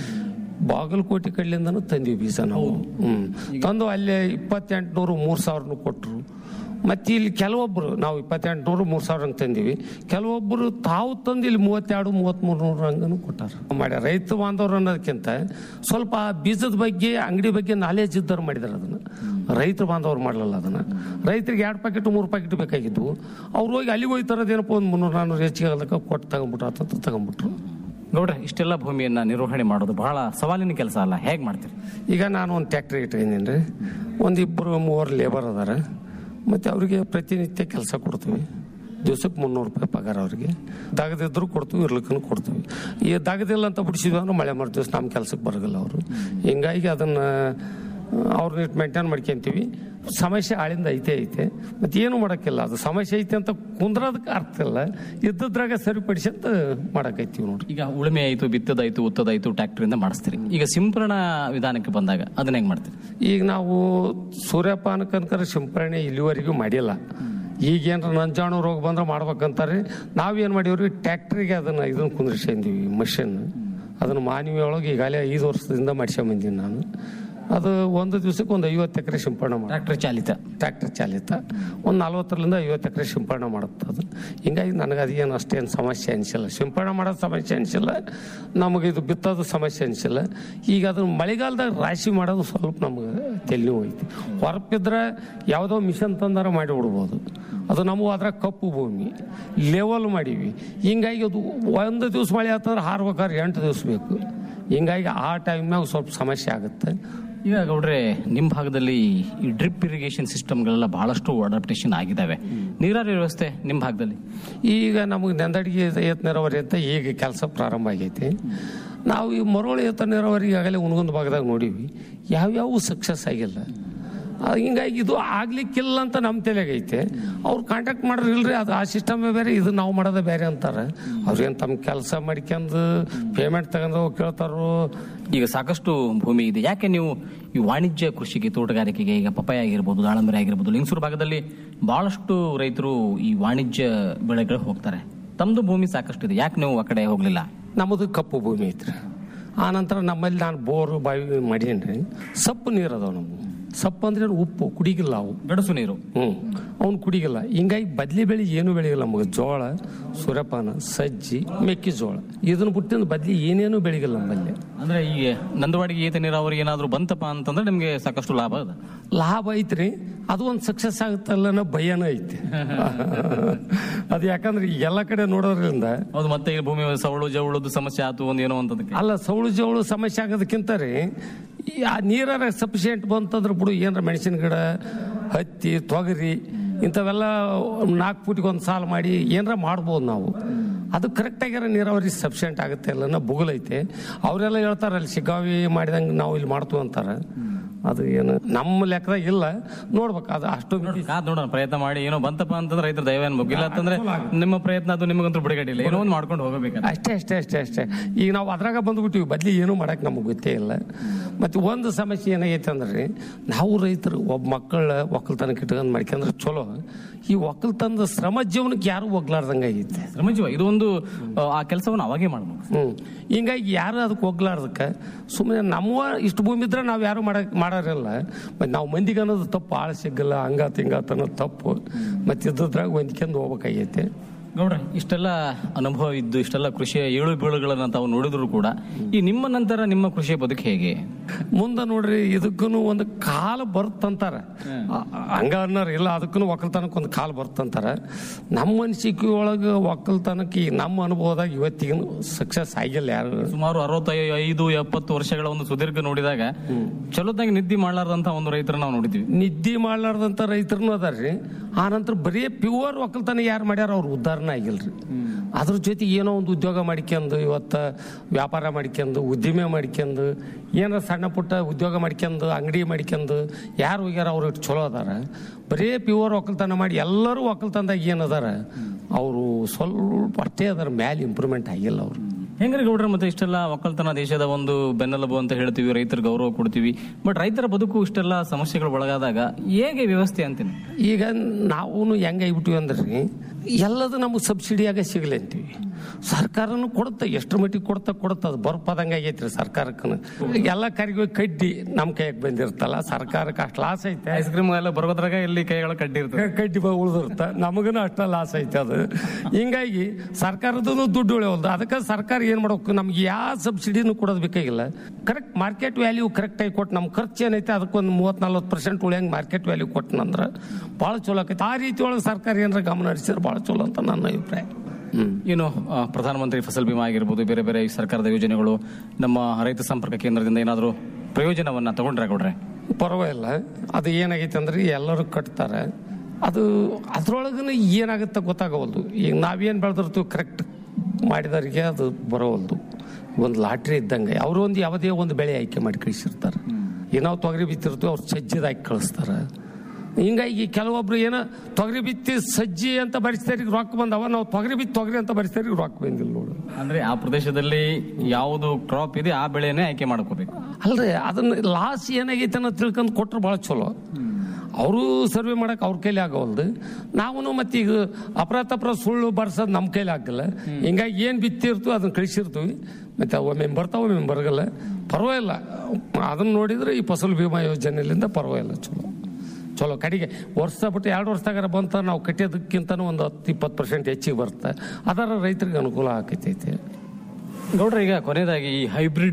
ಬಾಗಲಕೋಟೆ ಕಡ್ಲಿಂದನೂ ತಂದ್ವಿ ಬೀಜ ನಾವು ಹ್ಮ್ ತಂದು ಅಲ್ಲೇ ಇಪ್ಪತ್ತೆಂಟುನೂರು ಮೂರು ಸಾವಿರನು ಕೊಟ್ಟರು ಮತ್ತೆ ಇಲ್ಲಿ ಕೆಲವೊಬ್ರು ನಾವು ಇಪ್ಪತ್ತೆಂಟುನೂರು ಮೂರು ಸಾವಿರ ಹಂಗೆ ತಂದಿವಿ ಕೆಲವೊಬ್ರು ತಾವು ತಂದು ಇಲ್ಲಿ ಮೂವತ್ತೆರಡು ಮೂವತ್ತ್ಮೂರು ನೂರು ಹಂಗನು ಕೊಟ್ಟಾರ ಮಾಡ್ಯಾರ ರೈತ ಬಾಂಧವ್ರು ಅನ್ನೋದಕ್ಕಿಂತ ಸ್ವಲ್ಪ ಆ ಬೀಜದ ಬಗ್ಗೆ ಅಂಗಡಿ ಬಗ್ಗೆ ನಾಲೆಜ್ ಇದ್ದವ್ರು ಮಾಡಿದಾರೆ ಅದನ್ನ ರೈತ ಬಾಂಧವ್ರು ಮಾಡಲಿಲ್ಲ ಅದನ್ನ ರೈತರಿಗೆ ಎರಡು ಪ್ಯಾಕೆಟ್ ಮೂರು ಪ್ಯಾಕೆಟ್ ಬೇಕಾಗಿದ್ವು ಅವ್ರು ಹೋಗಿ ಅಲ್ಲಿಗೆ ಹೋಗಿ ತರೋದೇನಪ್ಪ ಒಂದು ಮುನ್ನೂರು ನಾನ್ನೂರು ಹೆಚ್ಚಿಗೆ ಆಗಲಕ್ಕ ಕೊಟ್ಟು ತಗೊಂಬಿಟ್ರು ಅಂತ ತಗೊಂಬಿಟ್ರು ನೋಡ್ರಿ ಇಷ್ಟೆಲ್ಲ ಭೂಮಿಯನ್ನ ನಿರ್ವಹಣೆ ಮಾಡೋದು ಬಹಳ ಸವಾಲಿನ ಕೆಲಸ ಅಲ್ಲ ಹೇಗ್ ಮಾಡ್ತೀರಿ ಈಗ ನಾನು ಒಂದು ಟ್ಯಾಕ್ಟ್ರಿ ಇಟ್ಕೊಂಡಿದ್ದೀನಿ ರೀ ಒಂದು ಇಬ್ಬರು ಮೂವರು ಲೇಬರ್ ಅದಾರ ಮತ್ತು ಅವರಿಗೆ ಪ್ರತಿನಿತ್ಯ ಕೆಲಸ ಕೊಡ್ತೀವಿ ದಿವ್ಸಕ್ಕೆ ಮುನ್ನೂರು ರೂಪಾಯಿ ಪಗಾರ ಅವ್ರಿಗೆ ದಗದಿದ್ರು ಕೊಡ್ತೀವಿ ಇರ್ಲಿಕ್ಕೂ ಕೊಡ್ತೀವಿ ಈ ದಗದಿಲ್ಲ ಅಂತ ಬಿಡಿಸಿದ್ವಿ ಅಂದ್ರೆ ಮಳೆ ಮಾಡಿ ದಿವಸ ನಮ್ಮ ಕೆಲಸಕ್ಕೆ ಬರಗಲ್ಲ ಅವರು ಹಿಂಗಾಗಿ ಅದನ್ನು ಅವ್ರನ್ನ ಮೇಂಟೈನ್ ಮಾಡ್ಕೊಂತೀವಿ ಸಮಸ್ಯೆ ಆಳಿಂದ ಐತೆ ಐತೆ ಮತ್ತೆ ಏನು ಮಾಡೋಕ್ಕಿಲ್ಲ ಅದು ಸಮಸ್ಯೆ ಐತೆ ಅಂತ ಕುಂದ್ರೋದಕ್ಕೆ ಅರ್ಥ ಇಲ್ಲ ಇದ್ದದ್ರಾಗ ಸರಿಪಡಿಸಿ ಅಂತ ಮಾಡಕೈತೀವಿ ನೋಡ್ರಿ ಈಗ ಉಳುಮೆ ಆಯ್ತು ಬಿತ್ತದಾಯ್ತು ಉತ್ತದಾಯ್ತು ಟ್ರ್ಯಾಕ್ಟರ್ ಮಾಡಿಸ್ತೀರಿ ಈಗ ಸಿಂಪರಣಾ ವಿಧಾನಕ್ಕೆ ಬಂದಾಗ ಅದನ್ನ ಹೆಂಗ್ ಮಾಡ್ತೀರಿ ಈಗ ನಾವು ಸೂರ್ಯಪಾನಕ್ಕನ್ಕರ ಸಿಂಪರಣೆ ಇಲ್ಲಿವರೆಗೂ ಮಾಡಿಲ್ಲ ಈಗೇನ್ರ ನಂಜಾಣು ರೋಗ ಬಂದ್ರೆ ಮಾಡ್ಬೇಕಂತಾರೆ ನಾವೇನು ಮಾಡೀವ್ರಿ ಟ್ಯಾಕ್ಟ್ರಿಗೆ ಅದನ್ನ ಇದನ್ನ ಕುಂದ್ರಿಸ್ಕೊಂಡಿವಿ ಮಷಿನ್ ಅದನ್ನ ಮಾನವಿ ಒಳಗೆ ಈಗಾಗಲೇ ಐದು ವರ್ಷದಿಂದ ಮಾಡ್ಸ್ಕೊಂಬಂದೀನಿ ನಾನು ಅದು ಒಂದು ದಿವಸಕ್ಕೆ ಒಂದು ಐವತ್ತು ಎಕರೆ ಸಿಂಪಡಣೆ ಮಾಡಿ ಟ್ರ್ಯಾಕ್ಟರ್ ಚಾಲಿತ ಟ್ರ್ಯಾಕ್ಟರ್ ಚಾಲಿತ ಒಂದು ನಲ್ವತ್ತರಿಂದ ಐವತ್ತು ಎಕರೆ ಸಿಂಪಡಣೆ ಮಾಡುತ್ತೆ ಅದು ಹಿಂಗಾಗಿ ನನಗೆ ಅದೇನು ಅಷ್ಟೇನು ಸಮಸ್ಯೆ ಅನಿಸಿಲ್ಲ ಸಿಂಪಡಣೆ ಮಾಡೋದು ಸಮಸ್ಯೆ ಅನಿಸಿಲ್ಲ ನಮಗೆ ಇದು ಬಿತ್ತೋದು ಸಮಸ್ಯೆ ಅನಿಸಿಲ್ಲ ಈಗ ಅದನ್ನ ಮಳೆಗಾಲದಾಗ ರಾಶಿ ಮಾಡೋದು ಸ್ವಲ್ಪ ನಮ್ಗೆ ತಲೆ ನೋವು ಐತಿ ಹೊರಪಿದ್ರೆ ಯಾವುದೋ ಮಿಷನ್ ತಂದಾರ ಮಾಡಿ ಬಿಡ್ಬೋದು ಅದು ನಮಗೂ ಅದ್ರಾಗ ಕಪ್ಪು ಭೂಮಿ ಲೆವೆಲ್ ಮಾಡೀವಿ ಹಿಂಗಾಗಿ ಅದು ಒಂದು ದಿವಸ ಮಳೆ ಆತಂದ್ರೆ ಹಾರ್ಬೇಕಾದ್ರೆ ಎಂಟು ದಿವಸ ಬೇಕು ಹಿಂಗಾಗಿ ಆ ಟೈಮ್ನಾಗ ಸ್ವಲ್ಪ ಸಮಸ್ಯೆ ಆಗುತ್ತೆ ಈಗ ಗೌಡ್ರೆ ನಿಮ್ಮ ಭಾಗದಲ್ಲಿ ಈ ಡ್ರಿಪ್ ಇರಿಗೇಷನ್ ಸಿಸ್ಟಮ್ಗಳೆಲ್ಲ ಬಹಳಷ್ಟು ಅಡಾಪ್ಟೇಷನ್ ಆಗಿದ್ದಾವೆ ನೀರಾವರಿ ವ್ಯವಸ್ಥೆ ನಿಮ್ಮ ಭಾಗದಲ್ಲಿ ಈಗ ನಮಗೆ ನೆಂದಡಿಗೆ ಏತ ನೀರಾವರಿ ಅಂತ ಈಗ ಕೆಲಸ ಪ್ರಾರಂಭ ಆಗೈತಿ ನಾವು ಈ ಮರಳು ಏತ ನೀರಾವರಿ ಈಗಾಗಲೇ ಉಣಗುಂದ ಭಾಗದಾಗ ನೋಡೀವಿ ಯಾವ್ಯಾವ ಸಕ್ಸಸ್ ಆಗಿಲ್ಲ ಆ, ಹಿಂಗಾಗಿ ಇದು ಆಗ್ಲಿಕ್ಕಿಲ್ಲ ಅಂತ ನಮ್ಮ ತಲೆಗೈತೆ ಅವ್ರು ಕಾಂಟ್ಯಾಕ್ಟ್ ಮಾಡ್ರಿ ಇಲ್ರಿ ಅದು ಆ ಸಿಸ್ಟಮೇ ಬೇರೆ ಇದು ನಾವು ಮಾಡೋದೇ ಬೇರೆ ಅಂತಾರೆ ಅವ್ರೇನು ತಮ್ಮ ಕೆಲಸ ಮಾಡ್ಕೊಂಡು ಪೇಮೆಂಟ್ ತಗೊಂಡು ಕೇಳ್ತಾರೋ ಈಗ ಸಾಕಷ್ಟು ಭೂಮಿ ಇದೆ ಯಾಕೆ ನೀವು ಈ ವಾಣಿಜ್ಯ ಕೃಷಿಗೆ ತೋಟಗಾರಿಕೆಗೆ ಈಗ ಪಪ್ಪಾಯ ಆಗಿರ್ಬೋದು ದಾಳಂಬರಿ ಆಗಿರ್ಬೋದು ಲಿಂಗಸೂರು ಭಾಗದಲ್ಲಿ ಬಹಳಷ್ಟು ರೈತರು ಈ ವಾಣಿಜ್ಯ ಬೆಳೆಗಳು ಹೋಗ್ತಾರೆ ತಮ್ಮದು ಭೂಮಿ ಸಾಕಷ್ಟು ಇದೆ ಯಾಕೆ ನೀವು ಆ ಕಡೆ ಹೋಗ್ಲಿಲ್ಲ ನಮ್ಮದು ಕಪ್ಪು ಭೂಮಿ ಐತ್ರಿ ಆನಂತರ ನಮ್ಮಲ್ಲಿ ನಾನು ಬೋರು ಬಾವಿ ಮಾಡೀನಿ ಸಪ್ಪು ನೀರು ಅದಾವ ನಮ್ಮವು ಸಪ್ಪು ಅಂದ್ರೆ ಉಪ್ಪು ಕುಡಿಗಿಲ್ಲ ಅವು ಗಡಸು ನೀರು ಹ್ಞೂ ಅವ್ನು ಕುಡಿಗಿಲ್ಲ ಹಿಂಗಾಗಿ ಬದ್ಲಿ ಬೆಳೆ ಏನು ಬೆಳೆಗಿಲ್ಲ ನಮಗೆ ಜೋಳ ಸೂರ್ಯಪಾನ ಸಜ್ಜಿ ಮೆಕ್ಕೆಜೋಳ ಇದನ್ನ ಬಿಟ್ಟಿಂದ ಬದ್ಲಿ ಏನೇನು ಬೆಳೆಗಿಲ್ಲ ನಮ್ಮಲ್ಲಿ ಅಂದ್ರೆ ಈ ನಂದವಾಡಿಗೆ ಈತ ನೀರಾವರಿ ಏನಾದ್ರು ಬಂತಪ್ಪ ಅಂತಂದ್ರೆ ನಿಮ್ಗೆ ಸಾಕಷ್ಟು ಲಾಭ ಅದ ಲಾಭ ಐತ್ರಿ ಅದು ಒಂದು ಸಕ್ಸಸ್ ಆಗುತ್ತಲ್ಲ ಭಯನೂ ಐತಿ ಅದು ಯಾಕಂದ್ರೆ ಈ ಎಲ್ಲ ಕಡೆ ನೋಡೋದ್ರಿಂದ ಹೌದು ಮತ್ತೆ ಈ ಭೂಮಿ ಸವಳು ಜವಳದು ಸಮಸ್ಯೆ ಆತು ಒಂದ್ ಏನೋ ಅಂತದಕ್ಕೆ ಅಲ್ಲ ಸೌಳು ಜವಳು ಸಮಸ್ಯೆ ಆಗೋದಕ್ಕಿಂತ ರೀ ಈ ಆ ನೀರಾರ ಸಫಿಶಿಯೆಂಟ್ ಬಂತಂದ್ರೆ ಬಿಡು ಏನಾರ ಮೆಣಸಿನ ಗಿಡ ಹತ್ತಿ ತೊಗರಿ ಇಂಥವೆಲ್ಲ ನಾಲ್ಕು ಫೂಟಿಗೆ ಒಂದು ಸಾಲು ಮಾಡಿ ಏನಾರ ಮಾಡ್ಬೋದು ನಾವು ಅದು ಕರೆಕ್ಟಾಗ್ಯಾರ ನೀರಾವರಿ ಸಫಿಶಿಯೆಂಟ್ ಆಗುತ್ತೆ ಎಲ್ಲ ಬುಗುಲೈತೆ ಅವರೆಲ್ಲ ಹೇಳ್ತಾರೆ ಅಲ್ಲಿ ಶಿಗ್ಗಾವಿ ಮಾಡಿದಂಗೆ ನಾವು ಇಲ್ಲಿ ಮಾಡ್ತೀವಿ ಅಂತಾರೆ ಅದು ಏನು ನಮ್ಮ ಲೆಕ್ಕದಾಗ ಇಲ್ಲ ನೋಡ್ಬೇಕು ಅದು ಅಷ್ಟು ಕಾದ್ ನೋಡೋಣ ಪ್ರಯತ್ನ ಮಾಡಿ ಏನೋ ಬಂತಪ್ಪ ಅಂತಂದ್ರೆ ರೈತರ ದೈವ ಮುಗಿಲ್ಲ ಅಂತಂದ್ರೆ ನಿಮ್ಮ ಪ್ರಯತ್ನ ಅದು ನಿಮಗಂತೂ ಬಿಡುಗಡೆ ಇಲ್ಲ ಏನೋ ಒಂದು ಮಾಡ್ಕೊಂಡು ಹೋಗಬೇಕು ಅಷ್ಟೇ ಅಷ್ಟೇ ಅಷ್ಟೇ ಅಷ್ಟೇ ಈಗ ನಾವು ಅದ್ರಾಗ ಬಂದ್ಬಿಟ್ಟಿವಿ ಬದ್ಲಿ ಏನೂ ಮಾಡಕ್ ನಮಗೆ ಗೊತ್ತೇ ಇಲ್ಲ ಮತ್ತೆ ಒಂದು ಸಮಸ್ಯೆ ಏನಾಗೈತೆ ಅಂದ್ರೆ ನಾವು ರೈತರು ಒಬ್ಬ ಮಕ್ಕಳ ಒಕ್ಕಲ್ತನಕ್ಕೆ ಇಟ್ಕೊಂಡು ಮಾಡ್ಕೊಂಡ್ರೆ ಚಲೋ ಈ ಒಕ್ಕಲ್ತನದ ಶ್ರಮ ಜೀವನಕ್ಕೆ ಯಾರು ಹೋಗ್ಲಾರ್ದಂಗೆ ಆಗೈತೆ ಶ್ರಮಜೀವ ಇದು ಒಂದು ಆ, ಆ ಕೆಲಸವನ್ನು ಅವಾಗೇ ಮಾಡ್ಬೇಕು ಹ್ಮ್ ಹಿಂಗಾಗಿ ಯಾರು ಅದಕ್ಕೆ ಹೋಗ್ಲಾರ್ದಕ್ಕೆ ಸುಮ್ಮನೆ ನಮ್ಮ ಇಷ್ಟು ಭೂಮಿ ಇದ್ರೆ ನಾವು ಯಾರು ಮಾಡಕ್ ಮಾಡೋರಿಲ್ಲ ಮತ್ತೆ ನಾವು ಮಂದಿಗೆ ಅನ್ನೋದು ತಪ್ಪು ಆಳ ಸಿಗಲ್ಲ ಹಂಗಾತ್ ಹಿಂಗಾತ್ ಅನ್ನೋದು ತಪ್ಪು ಮತ್ತೆ ಇದ್ರದ್ರಾಗ ಹೊಂದ್ಕೊಂಡು ಹೋಗ್ಬೇಕಾಗೈತೆ ನೋಡ್ರಿ ಇಷ್ಟೆಲ್ಲ ಅನುಭವ ಇದ್ದು ಇಷ್ಟೆಲ್ಲ ಕೃಷಿಯ ಏಳು ಬೀಳುಗಳನ್ನ ತಾವು ನೋಡಿದ್ರು ಕೂಡ ಈ ನಿಮ್ಮ ನಂತರ ನಿಮ್ಮ ಕೃಷಿಯ ಬದುಕು ಹೇಗೆ ಮುಂದೆ ನೋಡ್ರಿ ಇದಕ್ಕೂ ಒಂದು ಕಾಲ ಬರುತ್ತಂತಾರ ಹಂಗ ಅನ್ನೋರ್ ಇಲ್ಲ ಅದಕ್ಕೂ ಒಕ್ಕಲ್ತನಕ್ಕೆ ಒಂದು ಕಾಲ ಬರುತ್ತಂತಾರ ನಮ್ಮ ಅನಿಸಿಕೆ ಒಳಗೆ ಒಕ್ಕಲ್ತನಕ್ಕೆ ಈ ನಮ್ಮ ಅನುಭವದಾಗ ಇವತ್ತಿಗೂ ಸಕ್ಸಸ್ ಆಗಿಲ್ಲ ಯಾರು ಸುಮಾರು ಅರವತ್ತೈದು ಐದು ಎಪ್ಪತ್ತು ವರ್ಷಗಳ ಒಂದು ಸುದೀರ್ಘ ನೋಡಿದಾಗ ಚಲೋದಾಗಿ ನಿದ್ದೆ ಮಾಡ್ಲಾರ್ದಂತ ಒಂದು ರೈತರ ನಾವು ನೋಡಿದ್ವಿ ನಿದ್ದೆ ಮಾಡ್ಲಾರ್ದಂತ ರೈತರು ಅದಾರ್ರಿ ಆ ನಂತರ ಬರೀ ಪ್ಯೂರ್ ಒಕ್ಕಲ್ತನ ಯಾರು ಮಾಡ್ಯಾರ ಅವ್ರು ಉದ್ಧಾರನ ಆಗಿಲ್ರಿ ಅದ್ರ ಜೊತೆಗೆ ಏನೋ ಒಂದು ಉದ್ಯೋಗ ಮಾಡ್ಕೊಂಡು ಇವತ್ತು ವ್ಯಾಪಾರ ಮಾಡ್ಕೊಂಡು ಉದ್ದಿಮೆ ಮಾಡ್ಕೊಂಡು ಏನೋ ಸಣ್ಣ ಪುಟ್ಟ ಉದ್ಯೋಗ ಮಾಡ್ಕೊಂಡು ಅಂಗಡಿ ಮಾಡ್ಕೊಂಡು ಯಾರು ಹೋಗ್ಯಾರ ಅವ್ರು ಇಷ್ಟು ಚಲೋ ಅದಾರ ಬರೀ ಪ್ಯೂರ್ ಒಕ್ಕಲ್ತನ ಮಾಡಿ ಎಲ್ಲರೂ ಒಕ್ಕಲ್ತನದಾಗ ಏನದಾರ ಅವರು ಸ್ವಲ್ಪ ಅಷ್ಟೇ ಅದರ ಮ್ಯಾಲೆ ಇಂಪ್ರೂವ್ಮೆಂಟ್ ಆಗಿಲ್ಲ ಅವರು ಹೆಂಗ್ರಿ ಗೌಡ್ರ ಮತ್ತೆ ಇಷ್ಟೆಲ್ಲ ಒಕ್ಕಲ್ತನ ದೇಶದ ಒಂದು ಬೆನ್ನೆಲುಬು ಅಂತ ಹೇಳ್ತೀವಿ ರೈತರ ಗೌರವ ಕೊಡ್ತೀವಿ ಬಟ್ ರೈತರ ಬದುಕು ಇಷ್ಟೆಲ್ಲ ಸಮಸ್ಯೆಗಳು ಒಳಗಾದಾಗ ಹೇಗೆ ವ್ಯವಸ್ಥೆ ಅಂತೀನಿ ಈಗ ನಾವು ಹೆಂಗಾಗ್ಬಿಟ್ಟಿವಿ ಅಂದ್ರೆ ಎಲ್ಲದು ನಮಗೆ ಸಬ್ಸಿಡಿಯಾಗ ಸಿಗಲಿ ಅಂತೀವಿ ಸರ್ಕಾರನು ಕೊಡುತ್ತೆ ಎಷ್ಟ್ರ ಮಟ್ಟಿಗೆ ಕೊಡ್ತಾ ಕೊಡುತ್ತೆ ಅದು ಬರ್ಪದಂಗ ಆಗೈತ್ರಿ ಸರ್ಕಾರಕ್ಕನು ಎಲ್ಲ ಕರಿಗೋಗಿ ಕಡ್ಡಿ ನಮ್ಮ ಕೈಯಾಗ ಬಂದಿರ್ತಲ್ಲ ಸರ್ಕಾರಕ್ಕೆ ಅಷ್ಟು ಲಾಸ್ ಐತೆ ಐಸ್ ಕ್ರೀಮ್ ಎಲ್ಲ ಬರೋದ್ರಾಗ ಇಲ್ಲಿ ಕೈಗಳ ಕಡ್ಡಿ ಇರ್ತದೆ ಕಡ್ಡಿ ಉಳಿದಿರ್ತ ನಮಗನು ಅಷ್ಟ ಲಾಸ್ ಐತೆ ಅದು ಹಿಂಗಾಗಿ ಸರ್ಕಾರದೂ ದುಡ್ಡು ಉಳಿಯೋಲ್ದು ಅದಕ್ಕೆ ಸರ್ಕಾರ ಏನ್ ಮಾಡ್ಬೇಕು ನಮ್ಗೆ ಯಾವ ಸಬ್ಸಿಡಿನೂ ಕೊಡೋದು ಬೇಕಾಗಿಲ್ಲ ಕರೆಕ್ಟ್ ಮಾರ್ಕೆಟ್ ವ್ಯಾಲ್ಯೂ ಕರೆಕ್ಟ್ ಆಗಿ ಕೊಟ್ಟು ನಮ್ಮ ಖರ್ಚು ಏನೈತೆ ಅದಕ್ಕೊಂದು ಮೂವತ್ ನಲ್ವತ್ತು ಪರ್ಸೆಂಟ್ ಉಳಿಯಂಗೆ ಮಾರ್ಕೆಟ್ ವ್ಯಾಲ್ಯೂ ಕೊಟ್ಟನಂದ್ರೆ ಭಾಳ ಚಲೋ ಆಕೈತೆ ಆ ರೀತಿ ಒಳಗೆ ಸರ್ಕಾರ ಏನಾರ ಗಮನ ಹರಿಸಿದ್ರೆ ಭಾಳ ಚಲೋ ಅಂತ ನನ್ನ ಅಭಿಪ್ರಾಯ ಏನು ಆ, ಪ್ರಧಾನಮಂತ್ರಿ ಫಸಲ್ ಬಿಮಾ ಆಗಿರ್ಬೋದು ಬೇರೆ ಬೇರೆ ಈ ಸರ್ಕಾರದ ಯೋಜನೆಗಳು ನಮ್ಮ ರೈತ ಸಂಪರ್ಕ ಕೇಂದ್ರದಿಂದ ಏನಾದರೂ ಪ್ರಯೋಜನವನ್ನ ತಗೊಂಡ್ರೆ ಗೌಡ್ರೆ ಪರವಾಗಿಲ್ಲ ಅದು ಏನಾಗೈತೆ ಅಂದ್ರೆ ಎಲ್ಲರೂ ಕಟ್ತಾರೆ ಅದು ಅದ್ರೊಳಗನು ಏನಾಗುತ್ತೆ ಗೊತ್ತಾಗವಲ್ದು ಈಗ ನಾವೇನು ಬೆಳೆದಿರ್ತೀವಿ ಕರೆಕ್ಟ್ ಮಾಡಿದವರಿಗೆ ಅದು ಬರೋವಲ್ದು ಒಂದು ಲಾಟ್ರಿ ಇದ್ದಂಗೆ ಅವರು ಒಂದು ಯಾವುದೇ ಒಂದು ಬೆಳೆ ಆಯ್ಕೆ ಮಾಡಿ ಕಳಿಸಿರ್ತಾರೆ ಈಗ ನಾವು ತೊಗರಿ ಬಿತ್ತಿರ್ತೀವಿ ಅವ್ರು ಸಜ್ಜಿದ ಹಾಕಿ ಕಳಿಸ್ತಾರೆ ಹಿಂಗಾಗಿ ಕೆಲವೊಬ್ರು ಏನೋ ತೊಗರಿ ಬಿತ್ತಿ ಸಜ್ಜಿ ಅಂತ ಬರಿಸ್ತಾರೆ ರೊಕ್ಕ ಬಂದವ ನಾವು ತೊಗರಿ ಬಿತ್ತಿ ತೊಗರಿ ಅಂತ ಬರಿಸ್ತಾರೆ ರೊಕ್ಕ ಬಂದಿಲ್ಲ ನೋಡು ಅಂದ್ರೆ ಆ ಪ್ರದೇಶದಲ್ಲಿ ಯಾವುದು ಕ್ರಾಪ್ ಇದೆ ಆ ಬೆಳೆನೇ ಆಯ್ಕೆ ಮಾಡ್ಕೋಬೇಕು ಅಲ್ರಿ ಅದನ್ನ ಲಾಸ್ ಏನಾಗೈತೆ ಅನ್ನೋ ತಿಳ್ಕೊಂಡು ಕೊಟ್ರೆ ಭಾಳ ಚಲೋ ಅವರು ಸರ್ವೆ ಮಾಡಕ್ ಅವ್ರ ಕೈಲಿ ಆಗವಲ್ದು ನಾವು ಮತ್ತೆ ಈಗ ಅಪರಾತಪರ ಸುಳ್ಳು ಬರ್ಸೋದು ನಮ್ಮ ಕೈಲಿ ಆಗಲ್ಲ ಹಿಂಗಾಗಿ ಏನು ಬಿತ್ತಿರ್ತೀವಿ ಅದನ್ನ ಕಳಿಸಿರ್ತೀವಿ ಮತ್ತೆ ಒಮ್ಮೆ ಬರ್ತಾವ ಒಮ್ಮೆ ಬರಗಲ್ಲ ಪರವಾಗಿಲ್ಲ ಅದನ್ನ ನೋಡಿದ್ರೆ ಈ ಫಸಲ್ ಬಿಮಾ ಯೋಜನೆಯಿಂದ ಪರವಾಗಿಲ್ಲ ಚಲೋ ಚಲೋ ಕಡೆಗೆ ವರ್ಷ ಬಿಟ್ಟು ಎರಡು ವರ್ಷದಾಗ ಬಂತ ನಾವು ಕಟ್ಟಿಯೋದಕ್ಕಿಂತನೂ ಒಂದು ಹತ್ತು ಇಪ್ಪತ್ತು ಪರ್ಸೆಂಟ್ ಹೆಚ್ಚಿಗೆ ಬರುತ್ತೆ ಅದರ ರೈತರಿಗೆ ಅನುಕೂಲ ಆಕೈತೈತೆ ಗೌಡ್ರ ಈಗ ಕೊನೆಯದಾಗಿ ಈ ಹೈಬ್ರಿಡ್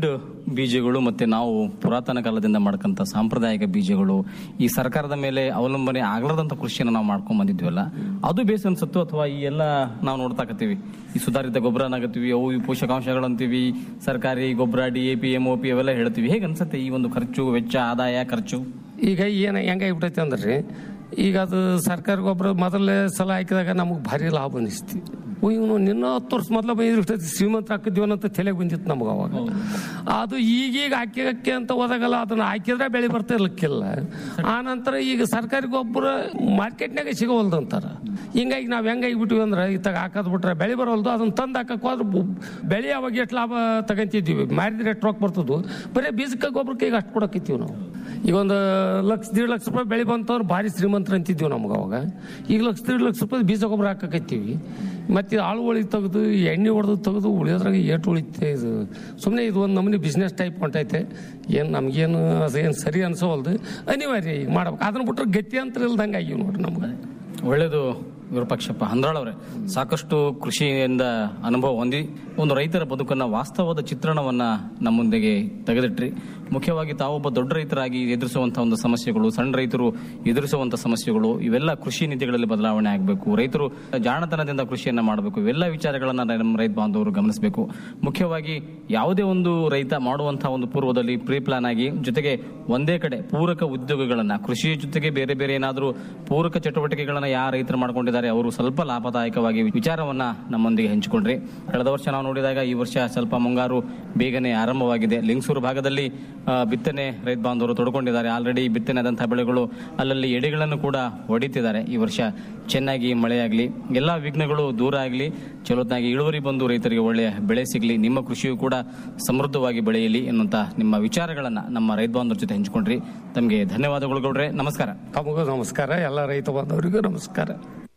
ಬೀಜಗಳು ಮತ್ತೆ ನಾವು ಪುರಾತನ ಕಾಲದಿಂದ ಮಾಡ್ಕಂತ ಸಾಂಪ್ರದಾಯಿಕ ಬೀಜಗಳು ಈ ಸರ್ಕಾರದ ಮೇಲೆ ಅವಲಂಬನೆ ಆಗ್ಲಾರ್ದಂತ ಕೃಷಿಯನ್ನು ನಾವು ಮಾಡ್ಕೊಂಡ್ ಬಂದಿದ್ವಲ್ಲ ಅದು ಬೇಸ್ ಅನ್ಸುತ್ತೋ ಅಥವಾ ಈ ಎಲ್ಲ ನಾವು ನೋಡ್ತಾಕತ್ತೀವಿ ಈ ಸುಧಾರಿತ ಗೊಬ್ಬರ ಆಗತ್ತೀವಿ ಅವು ಈ ಪೋಷಕಾಂಶಗಳು ಅಂತೀವಿ ಸರ್ಕಾರಿ ಗೊಬ್ಬರ D A P M O P ಅವೆಲ್ಲ ಹೇಳ್ತೀವಿ ಹೇಗೆ ಅನ್ಸುತ್ತೆ ಈ ಒಂದು ಖರ್ಚು ವೆಚ್ಚ ಆದಾಯ ಖರ್ಚು ಈಗ ಏನು ಹೆಂಗಾಗ್ಬಿಟ್ಟೈತೆ ಅಂದ್ರೆ ಈಗ ಅದು ಸರ್ಕಾರ ಗೊಬ್ಬರ ಮೊದಲನೇ ಸಲ ಹಾಕಿದಾಗ ನಮಗೆ ಭಾರಿ ಲಾಭ ಅನಿಸ್ತಿ ಇವನು ನಿನ್ನ ಹತ್ತು ವರ್ಷ ಮೊದಲ ಬಂದಿರ್ತೈತಿ ಶ್ರೀಮಂತ ಹಾಕಿದ್ವನ ಅಂತ ತಲೆಗೆ ಬಂದಿತ್ತು ನಮಗೆ ಅವಾಗ ಅದು ಈಗೀಗ ಹಾಕಿ ಅಂತ ಹೋದಾಗಲ್ಲ ಅದನ್ನ ಹಾಕಿದ್ರೆ ಬೆಳೆ ಬರ್ತಾ ಇರ್ಲಿಕ್ಕಿಲ್ಲ ಆ ನಂತರ ಈಗ ಸರ್ಕಾರಿ ಗೊಬ್ಬರ ಮಾರ್ಕೆಟ್ನಾಗ ಸಿಗೋವಲ್ದಂತಾರ ಹಿಂಗಾಗಿ ನಾವು ಹೆಂಗಾಗಿಬಿಟ್ಟಿವಿ ಅಂದ್ರೆ ಇತ್ತಾಗ ಹಾಕೋದ್ ಬಿಟ್ರೆ ಬೆಳೆ ಬರೋಲ್ದು ಅದನ್ನ ತಂದು ಹಾಕಕ್ ಹೋದ್ರೆ ಬು- ಬೆಳೆ ಅವಾಗ ಎಷ್ಟು ಲಾಭ ತಗೊಂತಿದ್ವಿ ಮಾರಿದ್ರೆ ಎಷ್ಟು ರೊಕ್ಕ ಬರ್ತದ್ದು ಬರೀ ಬೀಜಕ್ಕೆ ಗೊಬ್ಬರಕ್ಕೆ ಈಗ ಅಷ್ಟು ಕೊಡಕತ್ತೀವಿ ನಾವು ಈಗ ಒಂದು ಲಕ್ಷ ದೇಡ್ ಲಕ್ಷ ರೂಪಾಯಿ ಬೆಳೆ ಬಂತವ್ರು ಭಾರಿ ಶ್ರೀಮಂತರು ಅಂತಿದ್ವಿ ನಮ್ಗೆ ಅವಾಗ ಈಗ ಲಕ್ಷ ದೇಡ್ ಲಕ್ಷ ರೂಪಾಯಿ ಬೀಜ ಗೊಬ್ಬರ ಹಾಕಕತ್ತೀವಿ ಮತ್ತೆ ಆಳುಗಳಿಗೆ ತೆಗೆದು ಎಣ್ಣೆ ಹೊಡೆದು ತೆಗೆದು ಉಳಿಯೋದ್ರಾಗ ಏಟು ಉಳಿತೆ ಇದು ಸುಮ್ಮನೆ ಇದು ಒಂದು ನಮೂನಿ ಬಿಸ್ನೆಸ್ ಟೈಪ್ ಹೊಂಟೈತೆ ಏನು ನಮಗೇನು ಅದೇನು ಸರಿ ಅನ್ಸೋವಲ್ದು ಅನಿವಾರ್ಯ ಈಗ ಮಾಡ್ಬೇಕು ಅದನ್ನ ಬಿಟ್ರೆ ಗತಿ ಅಂತ ಇಲ್ದಂಗೆ ಆಗಿವಿ ನೋಡ್ರಿ ನಮ್ಗೆ ಒಳ್ಳೇದು ವಿರೂಪಾಕ್ಷಪ್ಪ ಹಂದ್ರಾಳ್ ಅವರೇ ಸಾಕಷ್ಟು ಕೃಷಿಯಿಂದ ಅನುಭವ ಹೊಂದಿ ಒಂದು ರೈತರ ಬದುಕನ್ನ ವಾಸ್ತವದ ಚಿತ್ರಣವನ್ನ ನಮ್ಮ ಮುಂದೆಗೆ ತೆಗೆದಿಟ್ರಿ ಮುಖ್ಯವಾಗಿ ತಾವೊಬ್ಬ ದೊಡ್ಡ ರೈತರಾಗಿ ಎದುರಿಸುವಂತಹ ಒಂದು ಸಮಸ್ಯೆಗಳು ಸಣ್ಣ ರೈತರು ಎದುರಿಸುವಂತಹ ಸಮಸ್ಯೆಗಳು ಇವೆಲ್ಲ ಕೃಷಿ ನೀತಿಗಳಲ್ಲಿ ಬದಲಾವಣೆ ಆಗಬೇಕು ರೈತರು ಜಾಣತನದಿಂದ ಕೃಷಿಯನ್ನ ಮಾಡಬೇಕು ಇವೆಲ್ಲ ವಿಚಾರಗಳನ್ನ ನಮ್ಮ ರೈತ ಬಾಂಧವರು ಗಮನಿಸಬೇಕು ಮುಖ್ಯವಾಗಿ ಯಾವುದೇ ಒಂದು ರೈತ ಮಾಡುವಂತಹ ಒಂದು ಪೂರ್ವದಲ್ಲಿ ಪ್ರೀ ಪ್ಲಾನ್ ಆಗಿ ಜೊತೆಗೆ ಒಂದೇ ಕಡೆ ಪೂರಕ ಉದ್ಯೋಗಗಳನ್ನ ಕೃಷಿ ಜೊತೆಗೆ ಬೇರೆ ಬೇರೆ ಏನಾದರೂ ಪೂರಕ ಚಟುವಟಿಕೆಗಳನ್ನ ಯಾವ ರೈತರು ಮಾಡ್ಕೊಂಡಿದ್ದಾರೆ ಅವರು ಸ್ವಲ್ಪ ಲಾಭದಾಯಕವಾಗಿ ವಿಚಾರವನ್ನ ನಮ್ಮೊಂದಿಗೆ ಹಂಚಿಕೊಂಡ್ರಿ ಕಳೆದ ವರ್ಷ ನಾವು ನೋಡಿದಾಗ ಈ ವರ್ಷ ಸ್ವಲ್ಪ ಮುಂಗಾರು ಬೇಗನೆ ಆರಂಭವಾಗಿದೆ ಲಿಂಗಸೂರು ಭಾಗದಲ್ಲಿ ಆ, ಬಿತ್ತನೆ ರೈತ ಬಾಂಧವರು ತೊಡ್ಕೊಂಡಿದ್ದಾರೆ ಆಲ್ರೆಡಿ ಬಿತ್ತನೆ ಆದಂತಹ ಬೆಳೆಗಳು ಅಲ್ಲಲ್ಲಿ ಎಡೆಗಳನ್ನು ಕೂಡ ಹೊಡಿತಿದ್ದಾರೆ ಈ ವರ್ಷ ಚೆನ್ನಾಗಿ ಮಳೆಯಾಗಲಿ ಎಲ್ಲಾ ವಿಘ್ನಗಳು ದೂರ ಆಗಲಿ ಚಲೋತ್ನಾಗಿ ಇಳುವರಿ ಬಂದು ರೈತರಿಗೆ ಒಳ್ಳೆಯ ಬೆಳೆ ಸಿಗಲಿ ನಿಮ್ಮ ಕೃಷಿಯು ಕೂಡ ಸಮೃದ್ಧವಾಗಿ ಬೆಳೆಯಲಿ ಎನ್ನುವಂತ ನಿಮ್ಮ ವಿಚಾರಗಳನ್ನ ನಮ್ಮ ರೈತ ಬಾಂಧವರ ಜೊತೆ ಹಂಚಿಕೊಂಡ್ರಿ ತಮಗೆ ಧನ್ಯವಾದಗಳು ಗೌಡ್ರೆ ನಮಸ್ಕಾರ ತಮಗೂ ನಮಸ್ಕಾರ ಎಲ್ಲ ರೈತ ಬಾಂಧವರಿಗೂ ನಮಸ್ಕಾರ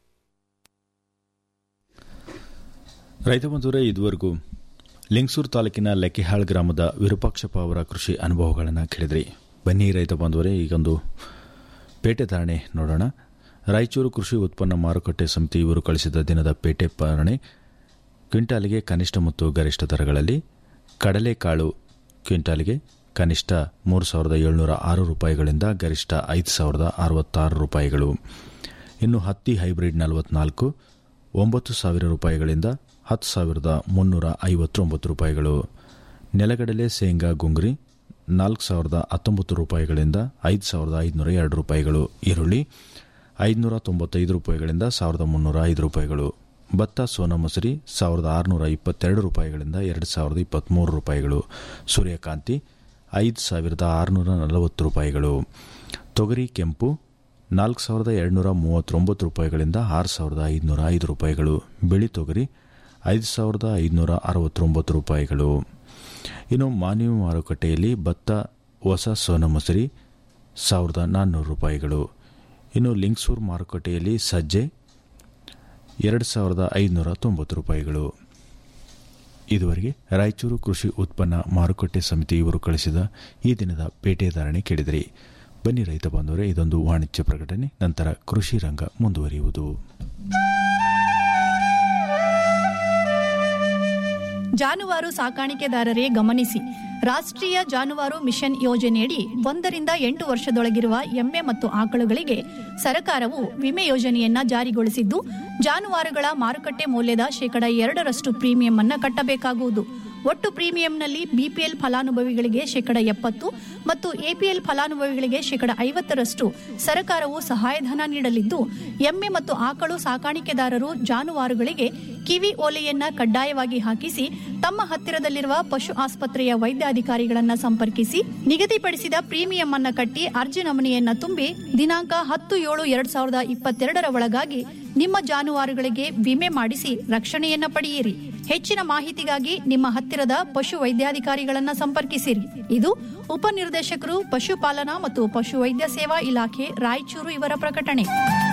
ರೈತ ಬಂಧುವರೇ ಇದುವರೆಗೂ ಲಿಂಗಸೂರು ತಾಲೂಕಿನ ಲೆಕ್ಕಿಹಾಳ್ ಗ್ರಾಮದ ವಿರೂಪಾಕ್ಷಪ್ಪ ಅವರ ಕೃಷಿ ಅನುಭವಗಳನ್ನು ಕೇಳಿದ್ರಿ ಬನ್ನಿ ರೈತ ಬಂಧುವರೇ ಈಗೊಂದು ಪೇಟೆ ಧಾರಣೆ ನೋಡೋಣ ರಾಯಚೂರು ಕೃಷಿ ಉತ್ಪನ್ನ ಮಾರುಕಟ್ಟೆ ಸಮಿತಿ ಇವರು ಕಳಿಸಿದ ದಿನದ ಪೇಟೆ ಧಾರಣೆ ಕ್ವಿಂಟಾಲಿಗೆ ಕನಿಷ್ಠ ಮತ್ತು ಗರಿಷ್ಠ ದರಗಳಲ್ಲಿ ಕಡಲೆಕಾಳು ಕ್ವಿಂಟಾಲಿಗೆ ಕನಿಷ್ಠ ಮೂರು ಸಾವಿರದ ಏಳ್ನೂರ ಆರು ರೂಪಾಯಿಗಳಿಂದ ಗರಿಷ್ಠ ಐದು ಸಾವಿರದ ಅರವತ್ತಾರು ರೂಪಾಯಿಗಳು ಇನ್ನು ಹತ್ತಿ ಹೈಬ್ರಿಡ್ ನಲವತ್ನಾಲ್ಕು ಒಂಬತ್ತು ಸಾವಿರ ರೂಪಾಯಿಗಳಿಂದ ಹತ್ತು ಸಾವಿರದ ಮುನ್ನೂರ ಐವತ್ತೊಂಬತ್ತು ರೂಪಾಯಿಗಳು ನೆಲಗಡಲೆ ಶೇಂಗಾ ಗುಂಗ್ರಿ ನಾಲ್ಕು ಸಾವಿರದ ಹತ್ತೊಂಬತ್ತು ರೂಪಾಯಿಗಳಿಂದ ಐದು ಸಾವಿರದ ಐದುನೂರ ಎರಡು ರೂಪಾಯಿಗಳು ಈರುಳ್ಳಿ ಐದುನೂರ ತೊಂಬತ್ತೈದು ರೂಪಾಯಿಗಳಿಂದ ಸಾವಿರದ ಮುನ್ನೂರ ಐದು ರೂಪಾಯಿಗಳು ಭತ್ತ ಸೋನಾ ಮಸೂರಿ ಸಾವಿರದ ಆರುನೂರ ಇಪ್ಪತ್ತೆರಡು ರೂಪಾಯಿಗಳಿಂದ ಎರಡು ಸಾವಿರದ ಇಪ್ಪತ್ತ್ಮೂರು ರೂಪಾಯಿಗಳು ಸೂರ್ಯಕಾಂತಿ ಐದು ಸಾವಿರದ ಆರುನೂರ ನಲವತ್ತು ರೂಪಾಯಿಗಳು ತೊಗರಿ ಕೆಂಪು ನಾಲ್ಕು ಸಾವಿರದ ಎರಡುನೂರ ಮೂವತ್ತೊಂಬತ್ತು ರೂಪಾಯಿಗಳಿಂದ ಆರು ಸಾವಿರದ ಐದುನೂರ ಐದು ರೂಪಾಯಿಗಳು ಬಿಳಿ ತೊಗರಿ ಐದು ಸಾವಿರದ ಐದುನೂರ ಅರವತ್ತೊಂಬತ್ತು ರೂಪಾಯಿಗಳು ಇನ್ನು ಮಾನವ ಮಾರುಕಟ್ಟೆಯಲ್ಲಿ ಭತ್ತ ಹೊಸ ಸೋನಾ ಮಸೂರಿ ಸಾವಿರದ ನಾನ್ನೂರು ರೂಪಾಯಿಗಳು ಇನ್ನು ಲಿಂಗ್ಸೂರ್ ಮಾರುಕಟ್ಟೆಯಲ್ಲಿ ಸಜ್ಜೆ ಎರಡು ಸಾವಿರದ ಐದುನೂರ ತೊಂಬತ್ತು ರೂಪಾಯಿಗಳು ಇದುವರೆಗೆ ರಾಯಚೂರು ಕೃಷಿ ಉತ್ಪನ್ನ ಮಾರುಕಟ್ಟೆ ಸಮಿತಿ ಇವರು ಕಳಿಸಿದ ಈ ದಿನದ ಪೇಟೆ ಧಾರಣೆ ಕೇಳಿದಿರಿ ಬನ್ನಿ ರೈತ ಬಾಂಧವರೇ ಇದೊಂದು ವಾಣಿಜ್ಯ ಪ್ರಕಟಣೆ ನಂತರ ಕೃಷಿ ರಂಗ ಮುಂದುವರಿಯುವುದು ಜಾನುವಾರು ಸಾಕಾಣಿಕೆದಾರರೇ ಗಮನಿಸಿ ರಾಷ್ಟ್ರೀಯ ಜಾನುವಾರು ಮಿಷನ್ ಯೋಜನೆಯಡಿ ಒಂದರಿಂದ ಎಂಟು ವರ್ಷದೊಳಗಿರುವ ಎಮ್ಮೆ ಮತ್ತು ಆಕಳುಗಳಿಗೆ ಸರ್ಕಾರವು ವಿಮೆ ಯೋಜನೆಯನ್ನ ಜಾರಿಗೊಳಿಸಿದ್ದು ಜಾನುವಾರುಗಳ ಮಾರುಕಟ್ಟೆ ಮೌಲ್ಯದ ಶೇಕಡ ಎರಡರಷ್ಟು ಪ್ರೀಮಿಯಂ ಅನ್ನ ಕಟ್ಟಬೇಕಾಗುವುದು ಒಟ್ಟು ಪ್ರೀಮಿಯಂನಲ್ಲಿ ಬಿಪಿಎಲ್ ಫಲಾನುಭವಿಗಳಿಗೆ ಶೇಕಡ ಎಪ್ಪತ್ತು ಮತ್ತು ಎಪಿಎಲ್ ಫಲಾನುಭವಿಗಳಿಗೆ ಶೇಕಡ ಐವತ್ತರಷ್ಟು ಸರ್ಕಾರವು ಸಹಾಯಧನ ನೀಡಲಿದ್ದು ಎಮ್ಮೆ ಮತ್ತು ಆಕಳು ಸಾಕಾಣಿಕೆದಾರರು ಜಾನುವಾರುಗಳಿಗೆ ಕಿವಿ ಓಲೆಯನ್ನ ಕಡ್ಡಾಯವಾಗಿ ಹಾಕಿಸಿ ತಮ್ಮ ಹತ್ತಿರದಲ್ಲಿರುವ ಪಶು ಆಸ್ಪತ್ರೆಯ ವೈದ್ಯಾಧಿಕಾರಿಗಳನ್ನ ಸಂಪರ್ಕಿಸಿ ನಿಗದಿಪಡಿಸಿದ ಪ್ರೀಮಿಯಂ ಅನ್ನ ಕಟ್ಟಿ ಅರ್ಜಿ ನಮೂನೆಯನ್ನ ತುಂಬಿ ದಿನಾಂಕ ಹತ್ತು ಏಳು ಎರಡ್ ಸಾವಿರದ ಇಪ್ಪತ್ತೆರಡರ ಒಳಗಾಗಿ ನಿಮ್ಮ ಜಾನುವಾರುಗಳಿಗೆ ವಿಮೆ ಮಾಡಿಸಿ ರಕ್ಷಣೆಯನ್ನ ಪಡೆಯಿರಿ ಹೆಚ್ಚಿನ ಮಾಹಿತಿಗಾಗಿ ನಿಮ್ಮ ಹತ್ತಿರದ ಪಶು ವೈದ್ಯಾಧಿಕಾರಿಗಳನ್ನ ಸಂಪರ್ಕಿಸಿರಿ ಇದು ಉಪನಿರ್ದೇಶಕರು ಪಶುಪಾಲನಾ ಮತ್ತು ಪಶುವೈದ್ಯ ಸೇವಾ ಇಲಾಖೆ ರಾಯಚೂರು ಇವರ ಪ್ರಕಟಣೆ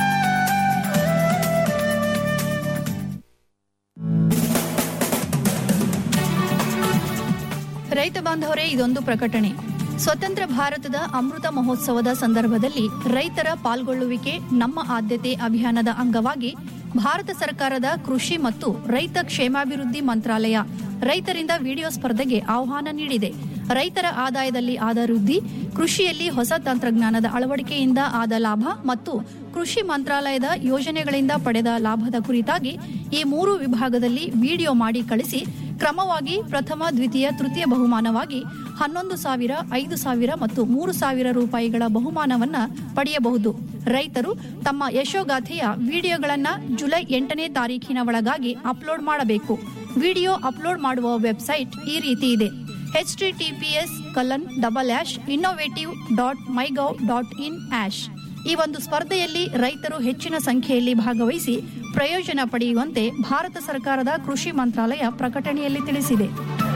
ರೈತ ಬಾಂಧವರೇ ಇದೊಂದು ಪ್ರಕಟಣೆ ಸ್ವತಂತ್ರ ಭಾರತದ ಅಮೃತ ಮಹೋತ್ಸವದ ಸಂದರ್ಭದಲ್ಲಿ ರೈತರ ಪಾಲ್ಗೊಳ್ಳುವಿಕೆ ನಮ್ಮ ಆದ್ಯತೆ ಅಭಿಯಾನದ ಅಂಗವಾಗಿ ಭಾರತ ಸರ್ಕಾರದ ಕೃಷಿ ಮತ್ತು ರೈತ ಕ್ಷೇಮಾಭಿವೃದ್ಧಿ ಮಂತ್ರಾಲಯ ರೈತರಿಂದ ವಿಡಿಯೋ ಸ್ಪರ್ಧೆಗೆ ಆಹ್ವಾನ ನೀಡಿದೆ ರೈತರ ಆದಾಯದಲ್ಲಿ ಆದ ವೃದ್ಧಿ ಕೃಷಿಯಲ್ಲಿ ಹೊಸ ತಂತ್ರಜ್ಞಾನದ ಅಳವಡಿಕೆಯಿಂದ ಆದ ಲಾಭ ಮತ್ತು ಕೃಷಿ ಮಂತ್ರಾಲಯದ ಯೋಜನೆಗಳಿಂದ ಪಡೆದ ಲಾಭದ ಕುರಿತಾಗಿ ಈ ಮೂರು ವಿಭಾಗದಲ್ಲಿ ವಿಡಿಯೋ ಮಾಡಿ ಕಳಿಸಿ ಕ್ರಮವಾಗಿ ಪ್ರಥಮ ದ್ವಿತೀಯ ತೃತೀಯ ಬಹುಮಾನವಾಗಿ ಹನ್ನೊಂದು ಸಾವಿರ ಐದು ಸಾವಿರ ಮತ್ತು ಮೂರು ಸಾವಿರ ರೂಪಾಯಿಗಳ ಬಹುಮಾನವನ್ನ ಪಡೆಯಬಹುದು ರೈತರು ತಮ್ಮ ಯಶೋಗಾಥೆಯ ವಿಡಿಯೋಗಳನ್ನ ಜುಲೈ ಎಂಟನೇ ತಾರೀಖಿನ ಒಳಗಾಗಿ ಅಪ್ಲೋಡ್ ಮಾಡಬೇಕು ವಿಡಿಯೋ ಅಪ್ಲೋಡ್ ಮಾಡುವ ವೆಬ್ಸೈಟ್ ಈ ರೀತಿ ಇದೆ H TTPS Kalan double ಆಶ್ innovative dot MyGov dot in ಆಶ್ ಈ ಒಂದು ಸ್ಪರ್ಧೆಯಲ್ಲಿ ರೈತರು ಹೆಚ್ಚಿನ ಸಂಖ್ಯೆಯಲ್ಲಿ ಭಾಗವಹಿಸಿ ಪ್ರಯೋಜನ ಪಡೆಯುವಂತೆ ಭಾರತ ಸರ್ಕಾರದ ಕೃಷಿ ಮಂತ್ರಾಲಯ ಪ್ರಕಟಣೆಯಲ್ಲಿ ತಿಳಿಸಿದೆ